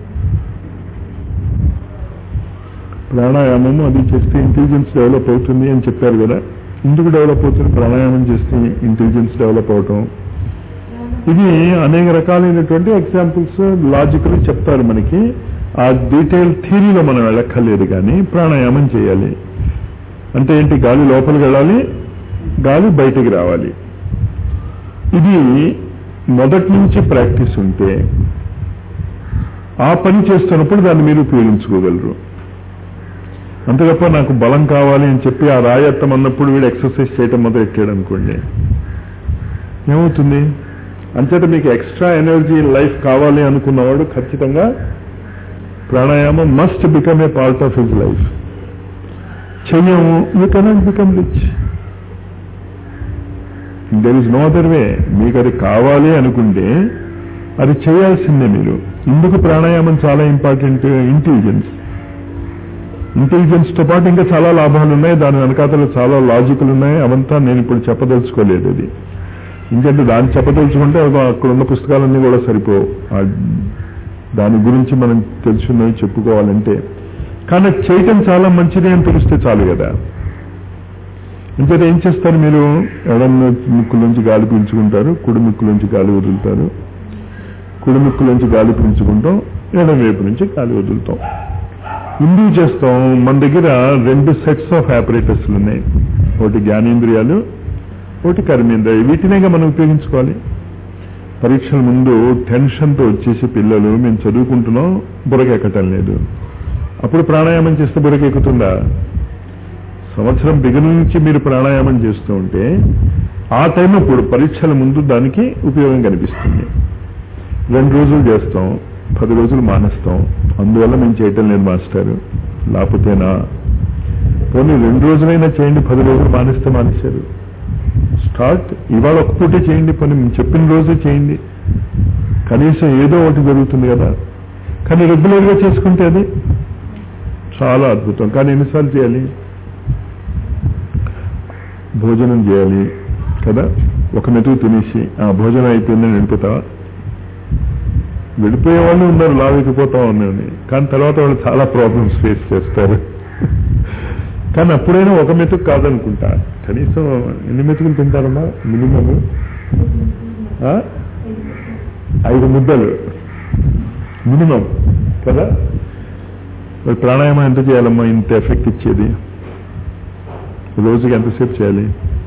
ప్రాణాయామం అది చేస్తే ఇంటెలిజెన్స్ డెవలప్ అవుతుంది అని చెప్పారు కదా ఎందుకు డెవలప్ అవుతుంది ప్రాణాయామం చేస్తే ఇంటెలిజెన్స్ డెవలప్ అవటం ఇది అనేక రకాలైనటువంటి ఎగ్జాంపుల్స్ లాజికల్ చెప్తారు మనకి ఆ డీటెయిల్ థీరీలో మనం వెళ్ళక్కర్లేదు కానీ ప్రాణాయామం చేయాలి అంటే ఏంటి గాలి లోపలికి వెళ్ళాలి గాలి బయటికి రావాలి ఇది మొదటి నుంచి ప్రాక్టీస్ ఉంటే ఆ పని చేస్తున్నప్పుడు దాన్ని మీరు ఉపయోగించుకోగలరు అంతే తప్ప నాకు బలం కావాలి అని చెప్పి ఆ రాయత్తం అన్నప్పుడు వీడు ఎక్సర్సైజ్ చేయటం మొదలెట్టాడు అనుకోండి ఏమవుతుంది అంచేత మీకు ఎక్స్ట్రా ఎనర్జీ ఇన్ లైఫ్ కావాలి అనుకున్నవాడు ఖచ్చితంగా ప్రాణాయామం must become a part of his life చెయ్యము you cannot become rich there is no other way మీకు అది కావాలి అనుకుంటే అది చేయాల్సిందే మీరు ఇందుకు ప్రాణాయామం చాలా ఇంపార్టెంట్ ఇంటెలిజెన్స్ ఇంటెలిజెన్స్ తో పాటు ఇంకా చాలా లాభాలు ఉన్నాయి దాని వెనకాతలు చాలా లాజికల్ ఉన్నాయి అవంతా నేను ఇప్పుడు చెప్పదలుచుకోలేదు అది ఇంకంటే దాన్ని చెప్పదలుచుకుంటే అదిగో అక్కడ ఉన్న పుస్తకాలన్నీ కూడా సరిపోవు ఆ దాని గురించి మనం తెలుసున్నవి చెప్పుకోవాలంటే కానీ అది చేయటం చాలా మంచిది అని తెలిస్తే చాలు కదా ఇంకేత ఏం చేస్తారు మీరు ఎడం ముక్కులోంచి గాలి పీల్చుకుంటారు కుడి ముక్కులోంచి గాలి వదులుతారు కుడి ముక్కులోంచి గాలి పీల్చుకుంటాం ఎడం వైపు నుంచి గాలి వదులుతాం ఎందుకు చేస్తాం మన దగ్గర రెండు సెట్స్ ఆఫ్ ఆపరేటర్స్లు ఉన్నాయి ఒకటి జ్ఞానేంద్రియాలు ఒకటి కర్మేంద్రియాలు వీటినేగా మనం ఉపయోగించుకోవాలి పరీక్షల ముందు టెన్షన్తో వచ్చేసి పిల్లలు మేము చదువుకుంటున్నాం బుర్రకెక్కటం లేదు అప్పుడు ప్రాణాయామం చేస్తే బుర్రకెక్కుతుందా సంవత్సరం బిగిన నుంచి మీరు ప్రాణాయామం చేస్తూ ఉంటే ఆ టైం అప్పుడు పరీక్షల ముందు దానికి ఉపయోగం కనిపిస్తుంది రెండు రోజులు చేస్తాం పది రోజులు మానేస్తాం అందువల్ల మేము చేయటం లేదు మాస్టర్ లేకపోతేనా పోనీ రెండు రోజులైనా చేయండి పది రోజులు మానేస్తే మానేశారు స్టార్ట్ ఇవాళ ఒక పూటే చేయండి పని మేము చెప్పిన రోజే చేయండి కనీసం ఏదో ఒకటి జరుగుతుంది కదా కానీ రెగ్యులర్గా చేసుకుంటే అది చాలా అద్భుతం కానీ ఎన్నిసార్లు చేయాలి భోజనం చేయాలి కదా ఒక మెతుకు తినేసి ఆ భోజనం అయిపోయిందని వెళ్ళిపోతావా వెళ్ళిపోయే వాళ్ళు ఉన్నారు లావెక్కిపోతా ఉన్నాయని కానీ తర్వాత వాళ్ళు చాలా ప్రాబ్లమ్స్ ఫేస్ చేస్తారు కానీ అప్పుడైనా ఒక మెతుకు కాదనుకుంటా కనీసం ఎన్ని మెతుకులు తింటారమ్మా మినిమం ఐదు ముద్దలు మినిమం కదా మరి ప్రాణాయామం ఎంత చేయాలమ్మా ఇంత ఎఫెక్ట్ ఇచ్చేది రోజుకి ఎంతసేపు చేయాలి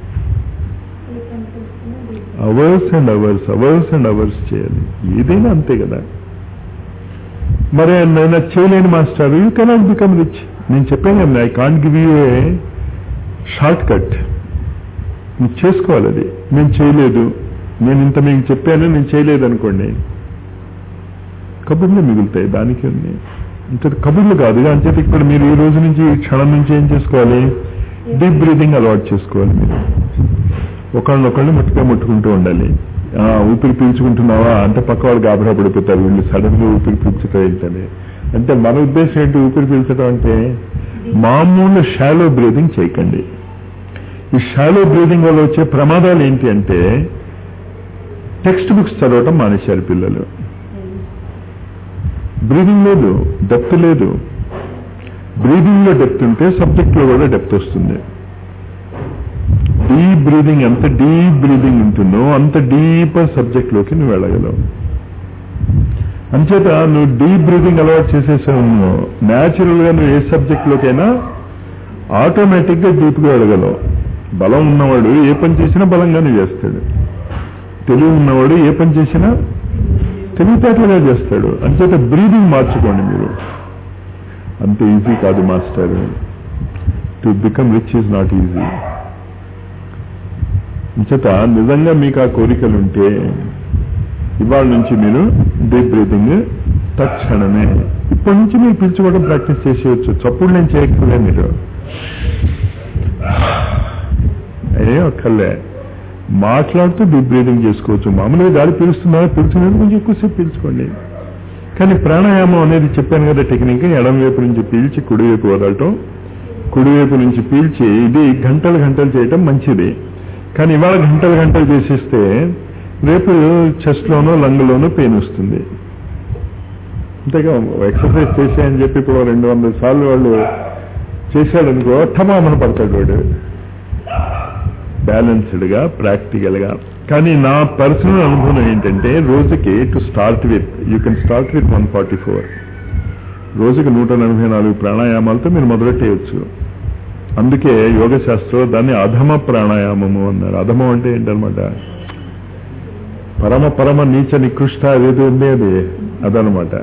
hours and hours hours and hours చేయాలి ఏదైనా అంతే కదా మరి నేను అది చేయలేని master you cannot become rich నేను చెప్పాను కదా I can't give you a shortcut నువ్వు చేసుకోవాలి అది నేను చేయలేదు నేను ఇంత మీకు చెప్పాను నేను చేయలేదు అనుకోండి కబుర్లు మిగులుతాయి దానికి ఉంది ఇంత కబుర్లు కాదు అంచేత ఇప్పుడు మీరు ఈ రోజు నుంచి ఈ క్షణం నుంచి ఏం చేసుకోవాలి డీప్ బ్రీతింగ్ అలవాటు చేసుకోవాలి మీరు ఒకళ్ళనొకళ్ళు ముట్టుగా ముట్టుకుంటూ ఉండాలి ఆ, ఊపిరి పీల్చుకుంటున్నావా అంటే పక్క వాళ్ళు గాబరా పడిపోతారు వీళ్ళు సడన్ గా ఊపిరి పీల్చడం ఏంటని అంటే మన ఉద్దేశం ఏంటి ఊపిరి పీల్చడం అంటే మామూలు షాలో బ్రీదింగ్ చేయకండి ఈ షాలో బ్రీదింగ్ వల్ల వచ్చే ప్రమాదాలు ఏంటి అంటే టెక్స్ట్ బుక్స్ చదవటం మానేశారు పిల్లలు బ్రీదింగ్ లేదు డెప్త్ లేదు బ్రీదింగ్ లో డెప్త్ ఉంటే సబ్జెక్ట్ లో కూడా డెప్త్ వస్తుంది డీప్ బ్రీదింగ్ ఎంత డీప్ బ్రీదింగ్ ఉంటుందో అంత డీప్ సబ్జెక్ట్ లోకి నువ్వు వెళ్ళగలవు అంచేత నువ్వు డీప్ బ్రీదింగ్ అలవాటు చేసేసావు న్యాచురల్ గా నువ్వు ఏ సబ్జెక్ట్ లోకైనా ఆటోమేటిక్ గా డీప్ గా వెళ్ళగలవు బలం ఉన్నవాడు ఏ పని చేసినా బలంగానే చేస్తాడు తెలివి ఉన్నవాడు ఏ పని చేసినా తెలివితేటలుగా చేస్తాడు అంచేత బ్రీదింగ్ మార్చుకోండి మీరు అంత ఈజీ కాదు master to become rich is not easy అంచేత నిజంగా మీకు ఆ కోరికలు ఉంటే ఇవాళ నుంచి మీరు డీప్ బ్రీతింగ్ తక్షణమే ఇప్పటి నుంచి మీరు పిలుచుకోవడం ప్రాక్టీస్ చేసేయచ్చు చప్పుడు నేను చేయక్కర్లే మీరు ఏ ఒక్కర్లే మాట్లాడుతూ డీప్ బ్రీతింగ్ చేసుకోవచ్చు మామూలుగా గాలి పీలుస్తున్నారా పీల్చుకునేది కొంచెం ఎక్కువసేపు పీల్చుకోండి కానీ ప్రాణాయామం అనేది చెప్పాను కదా టెక్నిక్ ఎడం వైపు నుంచి పీల్చి కుడివైపు వదలటం కుడివైపు నుంచి పీల్చి ఇది గంటలు గంటలు చేయటం మంచిది కానీ ఇవాళ గంటలు గంటలు చేసేస్తే రేపు చెస్ట్ లోనో లంగ్లోనో పెయిన్ వస్తుంది అంతేగా ఎక్సర్సైజ్ చేసాయని చెప్పి ఇప్పుడు రెండు వందల సార్లు వాళ్ళు చేశాడనుకో ఠమామన పడతాడు వాడు బ్యాలెన్స్డ్ గా ప్రాక్టికల్ గా కానీ నా పర్సనల్ అనుభవం ఏంటంటే రోజుకి to start with you can start with one forty four రోజుకి నూట నలభై నాలుగు ప్రాణాయామాలతో మీరు మొదలెట్టేయచ్చు అందుకే యోగ శాస్త్రం దాన్ని అధమ ప్రాణాయామము అన్నారు అధమం అంటే ఏంటనమాట పరమ పరమ నీచ నికృష్ట అదేదో ఉంది అది అదనమాట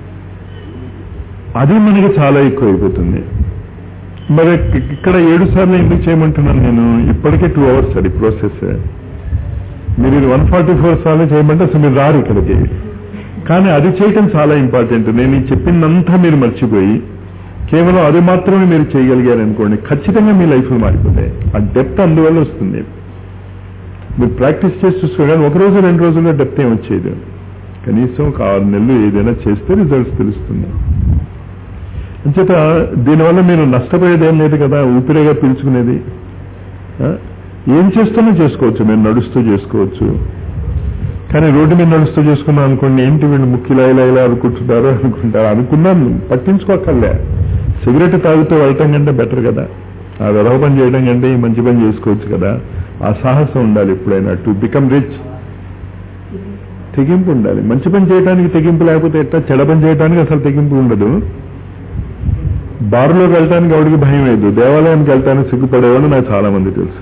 అది మనకి చాలా ఎక్కువ అయిపోతుంది మరి ఇక్కడ ఏడు సార్లు ఎందుకు చేయమంటున్నాను నేను ఇప్పటికే టూ అవర్స్ అది ప్రాసెస్ మీరు ఇది వన్ ఫార్టీ ఫోర్ సార్లు చేయమంటే అసలు మీరు రారు ఇక్కడికి కానీ అది చేయటం చాలా ఇంపార్టెంట్ నేను ఈ చెప్పిందంతా మీరు మర్చిపోయి కేవలం అది మాత్రమే మీరు చేయగలిగారు అనుకోండి ఖచ్చితంగా మీ లైఫ్ మారిపోతాయి ఆ డెప్త్ అందువల్ల వస్తుంది మీరు ప్రాక్టీస్ చేసి చూసుకోగానే ఒక రోజు రెండు రోజుల్లో డెప్త్ ఏం వచ్చేది కనీసం ఒక ఆరు నెలలు ఏదైనా చేస్తే రిజల్ట్స్ తెలుస్తుంది అంచేత దీనివల్ల మీరు నష్టపోయేది ఏం లేదు కదా ఊపిరిగా పీల్చుకునేది ఆ? ఏం చేస్తున్నా చేసుకోవచ్చు మీరు నడుస్తూ చేసుకోవచ్చు కానీ రోడ్డు మీద నడుస్తూ చేసుకున్నాం అనుకోండి ఏంటి వీళ్ళు ముక్కిలా ఇలా ఇలా అనుకుంటున్నారు అనుకుంటారు అనుకున్నాను పట్టించుకోకర్లే సిగరెట్ తాగుతూ వెళ్ళటం కంటే బెటర్ కదా ఆ వెధవ పని చేయడం కంటే ఈ మంచి పని చేసుకోవచ్చు కదా ఆ సాహసం ఉండాలి ఎప్పుడైనా టు బికమ్ రిచ్ తెగింపు ఉండాలి మంచి పని చేయడానికి తెగింపు లేకపోతే ఎట్లా చెడ పని చేయడానికి అసలు తెగింపు ఉండదు బార్లోకి వెళ్ళడానికి ఎవడికి భయం లేదు దేవాలయానికి వెళ్ళటానికి సిగ్గుపడేవాడు నాకు చాలా మంది తెలుసు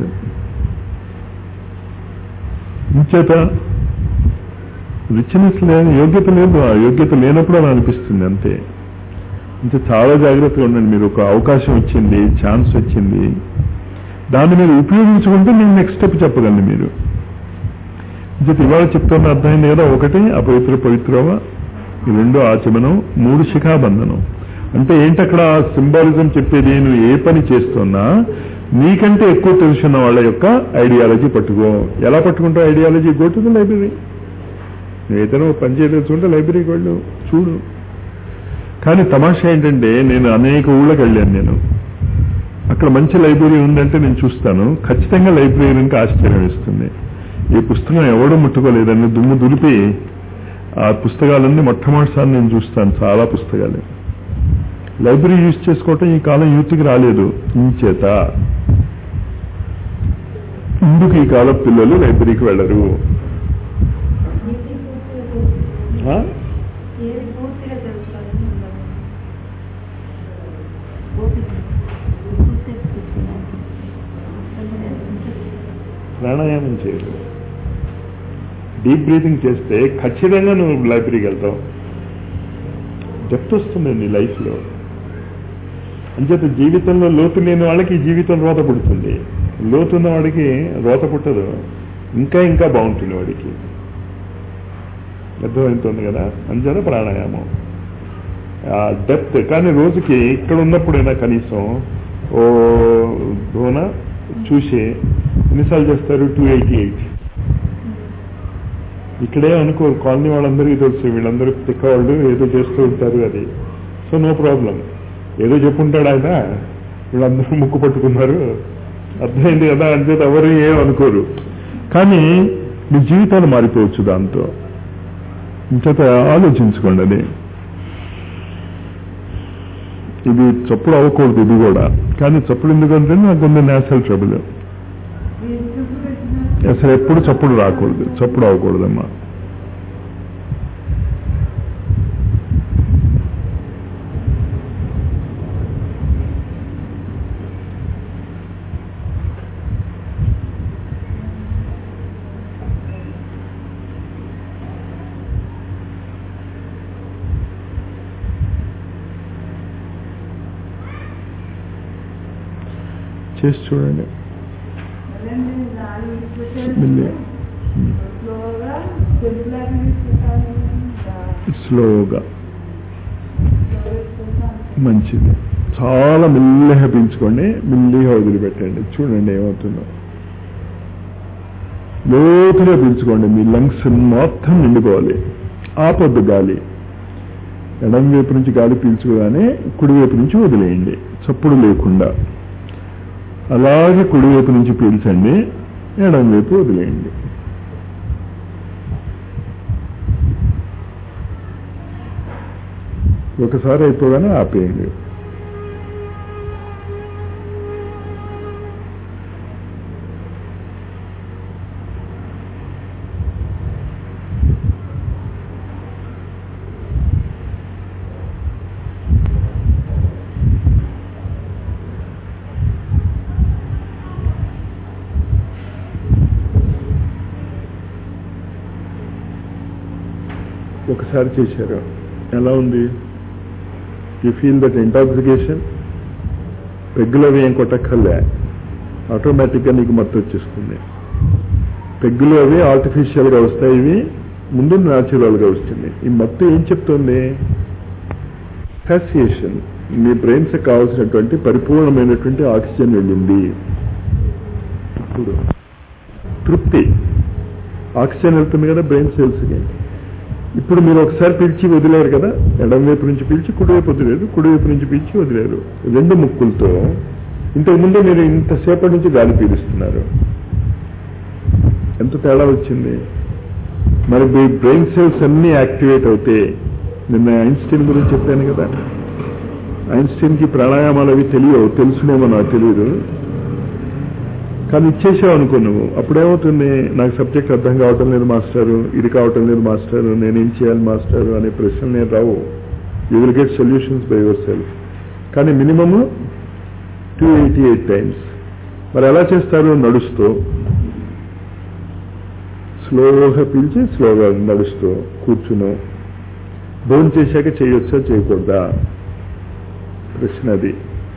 ఇంచేత రిచ్నెస్ లేదు యోగ్యత లేదు ఆ యోగ్యత లేనప్పుడు అలా అనిపిస్తుంది అంతే ఇంకా చాలా జాగ్రత్తగా ఉండండి మీరు ఒక అవకాశం వచ్చింది ఛాన్స్ వచ్చింది దాన్ని మీరు ఉపయోగించుకుంటే నేను నెక్స్ట్ స్టెప్ చెప్పగలను మీరు ఇంకా ఇవాళ చెప్తున్న అర్థమైంది కదా ఒకటి అపవిత్ర పవిత్రవ ఈ రెండు ఆచమనం మూడు శిఖాబంధనం అంటే ఏంటి అక్కడ సింబాలిజం చెప్పేది నువ్వు ఏ పని చేస్తున్నా నీకంటే ఎక్కువ తెలుసున్న వాళ్ళ యొక్క ఐడియాలజీ పట్టుకో ఎలా పట్టుకుంటావు ideology go to the library నువ్వు ఏదైనా ఒక పని చేయదలుచుకుంటే లైబ్రరీకి వెళ్ళు చూడు కానీ తమాషా ఏంటంటే నేను అనేక ఊళ్ళకి వెళ్ళాను నేను అక్కడ మంచి లైబ్రరీ ఉందంటే నేను చూస్తాను ఖచ్చితంగా లైబ్రరీకి ఆశ్చర్యం ఇస్తుంది ఈ పుస్తకం ఎవడూ ముట్టుకోలేదని దుమ్ము దులిపి ఆ పుస్తకాలన్నీ మొట్టమొదటిసారి నేను చూస్తాను చాలా పుస్తకాలు లైబ్రరీ యూజ్ చేసుకోవటం ఈ కాలం యూత్కి రాలేదు ఇంచేత ఇందుకు ఈ కాలం పిల్లలు లైబ్రరీకి వెళ్ళరు ఆ? ఏది పూర్తిగా తెలుసుకోవాలని ఉండదు. ఓపిక. పూర్తిగా కూర్చోడానికి. ప్రాణాయామం చేయరు డీప్ బ్రీతింగ్ చేస్తే ఖచ్చితంగా నువ్వు లైబ్రరీకి వెళ్తావు డెప్త్ వస్తుంది నీ లైఫ్లో అంచేత జీవితంలో లోతు లేని వాళ్ళకి ఈ జీవితం రోత పుడుతుంది లోతు ఉన్న వాడికి రోత పుట్టదు ఇంకా ఇంకా బాగుంటుంది వాడికి అర్థమవుతుంది కదా అంచేత ప్రాణాయామం ఆ డెప్త్ కానీ రోజుకి ఇక్కడ ఉన్నప్పుడైనా కనీసం ఓ దోన చూసి ఎన్నిసార్లు చేస్తారు టూ ఎయిటీ ఎయిట్ ఇక్కడే అనుకోరు కాలనీ వాళ్ళందరికీ తెలుసు వీళ్ళందరూ తిక్క వాళ్ళు ఏదో చేస్తూ ఉంటారు అది సో నో ప్రాబ్లం ఏదో చెప్పుంటాడు ఆయన వీళ్ళందరూ ముక్కు పట్టుకున్నారు అర్థమైంది కదా అంటే ఎవరు ఏం అనుకోరు కానీ మీ జీవితాలు మారిపోవచ్చు దాంతో ఇంచేత ఆలోచించుకోండి అది ఇది చప్పుడు అవ్వకూడదు ఇది కూడా కానీ చప్పుడు ఎందుకంటే నాకు ఉంది నేషనల్ ట్రబుల్ అసలు ఎప్పుడు చప్పుడు రాకూడదు చప్పుడు అవ్వకూడదమ్మా చేసి చూడండి మెల్లి స్లోగా సింపుల్గా తీసుకుంటాను స్లోగా మంచిది చాలా మెల్లిగా పీల్చుకోండి మెల్లిగా వదిలిపెట్టండి చూడండి ఏమవుతుందో లోతుగా పీల్చుకోండి మీ లంగ్స్ మొత్తం నిండిపోవాలి ఆపొద్దు గాలి ఎడం వైపు నుంచి గాలి పీల్చుకోగానే కుడివైపు నుంచి వదిలేయండి చప్పుడు లేకుండా అలాగే కుడివైపు నుంచి పీల్చండి ఎడం వైపు వదిలేయండి ఒకసారి అయిపోగానే ఆపేయండి ఒకసారి చేశారు ఎలా ఉంది యూ ఫీల్ దట్ ఇంటాక్సికేషన్ పెగ్గులు అవి ఏం కొట్టక్కర్లే ఆటోమేటిక్గా నీకు మత్తు వచ్చేస్తుంది పెగ్గులు అవి ఆర్టిఫిషియల్గా వస్తాయి ఇవి ముందు న్యాచురల్గా వస్తుంది ఈ మత్తు ఏం చెప్తుంది సాసియేషన్ మీ బ్రెయిన్స్ కావాల్సినటువంటి పరిపూర్ణమైనటువంటి ఆక్సిజన్ వెళ్ళింది ఇప్పుడు తృప్తి ఆక్సిజన్ వెళ్తుంది కదా బ్రెయిన్ సెల్స్కి ఇప్పుడు మీరు ఒకసారి పిలిచి వదిలేరు కదా ఎడం వైపు నుంచి పిలిచి కుడివైపు వదిలేరు కుడివైపు నుంచి పిలిచి వదిలేరు రెండు ముక్కులతో ఇంతకుముందు మీరు ఇంతసేపటి నుంచి గాలి పీలుస్తున్నారు ఎంత తేడా వచ్చింది మరి మీ బ్రెయిన్ సెల్స్ అన్నీ యాక్టివేట్ అవుతే నిన్న ఐన్స్టీన్ గురించి చెప్పాను కదా ఐన్స్టీన్కి ప్రాణాయామాలు అవి తెలియవు తెలుసునేమో నాకు తెలియదు కానీ ఇచ్చేసావు అనుకో నువ్వు అప్పుడేమవుతుంది నాకు సబ్జెక్ట్ అర్థం కావటం లేదు మాస్టారు ఇది కావటం లేదు మాస్టారు నేనేం చేయాలి మాస్టారు అనే ప్రశ్నలు నేను రావు you will get solutions by yourself కానీ minimum two eighty eight times మరి ఎలా చేస్తారు నడుస్తూ స్లోగా పిలిచి స్లోగా నడుస్తూ కూర్చును భోజనం చేశాక చేయొచ్చా చేయకూడదా ప్రశ్న అది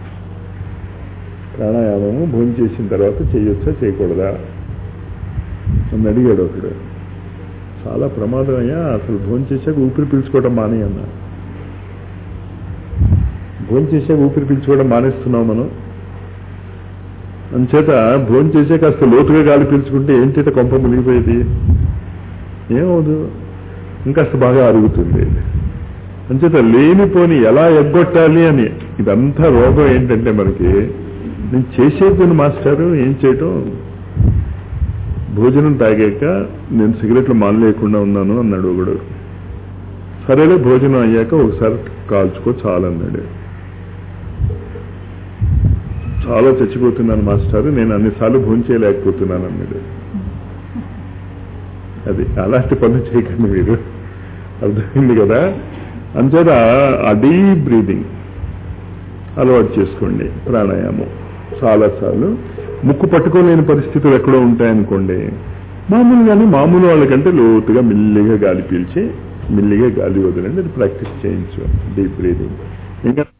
ప్రాణాయామము భోజనం చేసిన తర్వాత చేయొచ్చా చేయకూడదా నన్ను అడిగాడు ఒకడు చాలా ప్రమాదం అయ్యా అసలు భోజనం చేశాక ఊపిరి పీల్చుకోవడం మానే అన్నా భోజనం చేశాక ఊపిరి పీల్చుకోవడం మానేస్తున్నాం మనం అంచేత భోజనం చేసే కాస్త లోతుగా గాలి పీల్చుకుంటే ఏంటంటే కొంప మునిగిపోయేది ఏమవుదు ఇంకాస్త బాగా అరుగుతుంది అంచేత లేనిపోని ఎలా ఎగ్గొట్టాలి అని ఇదంతా రోగం ఏంటంటే మనకి నేను చేసేది మాస్టారు ఏం చేయటం భోజనం తాగాక నేను సిగరెట్లు మానలేకుండా ఉన్నాను అన్నాడు ఒకడు సరేలే భోజనం అయ్యాక ఒకసారి కాల్చుకో చాలన్నాడు చాలా చచ్చిపోతున్నాను మాస్టారు నేను అన్నిసార్లు భోజనం చేయలేకపోతున్నాను అన్నాడు అది అలాంటి పనులు చేయకండి మీరు అర్థమైంది కదా అంచేత ఆ డీప్ బ్రీదింగ్ అలవాటు చేసుకోండి ప్రాణాయామం చాలాసార్లు ముక్కు పట్టుకోలేని పరిస్థితులు ఎక్కడో ఉంటాయనుకోండి మామూలుగానే మామూలు వాళ్ళకంటే లోతుగా మెల్లిగా గాలి పీల్చి మెల్లిగా గాలి వదలండి అది ప్రాక్టీస్ చేయించు డీప్ బ్రీదింగ్ ఇంకా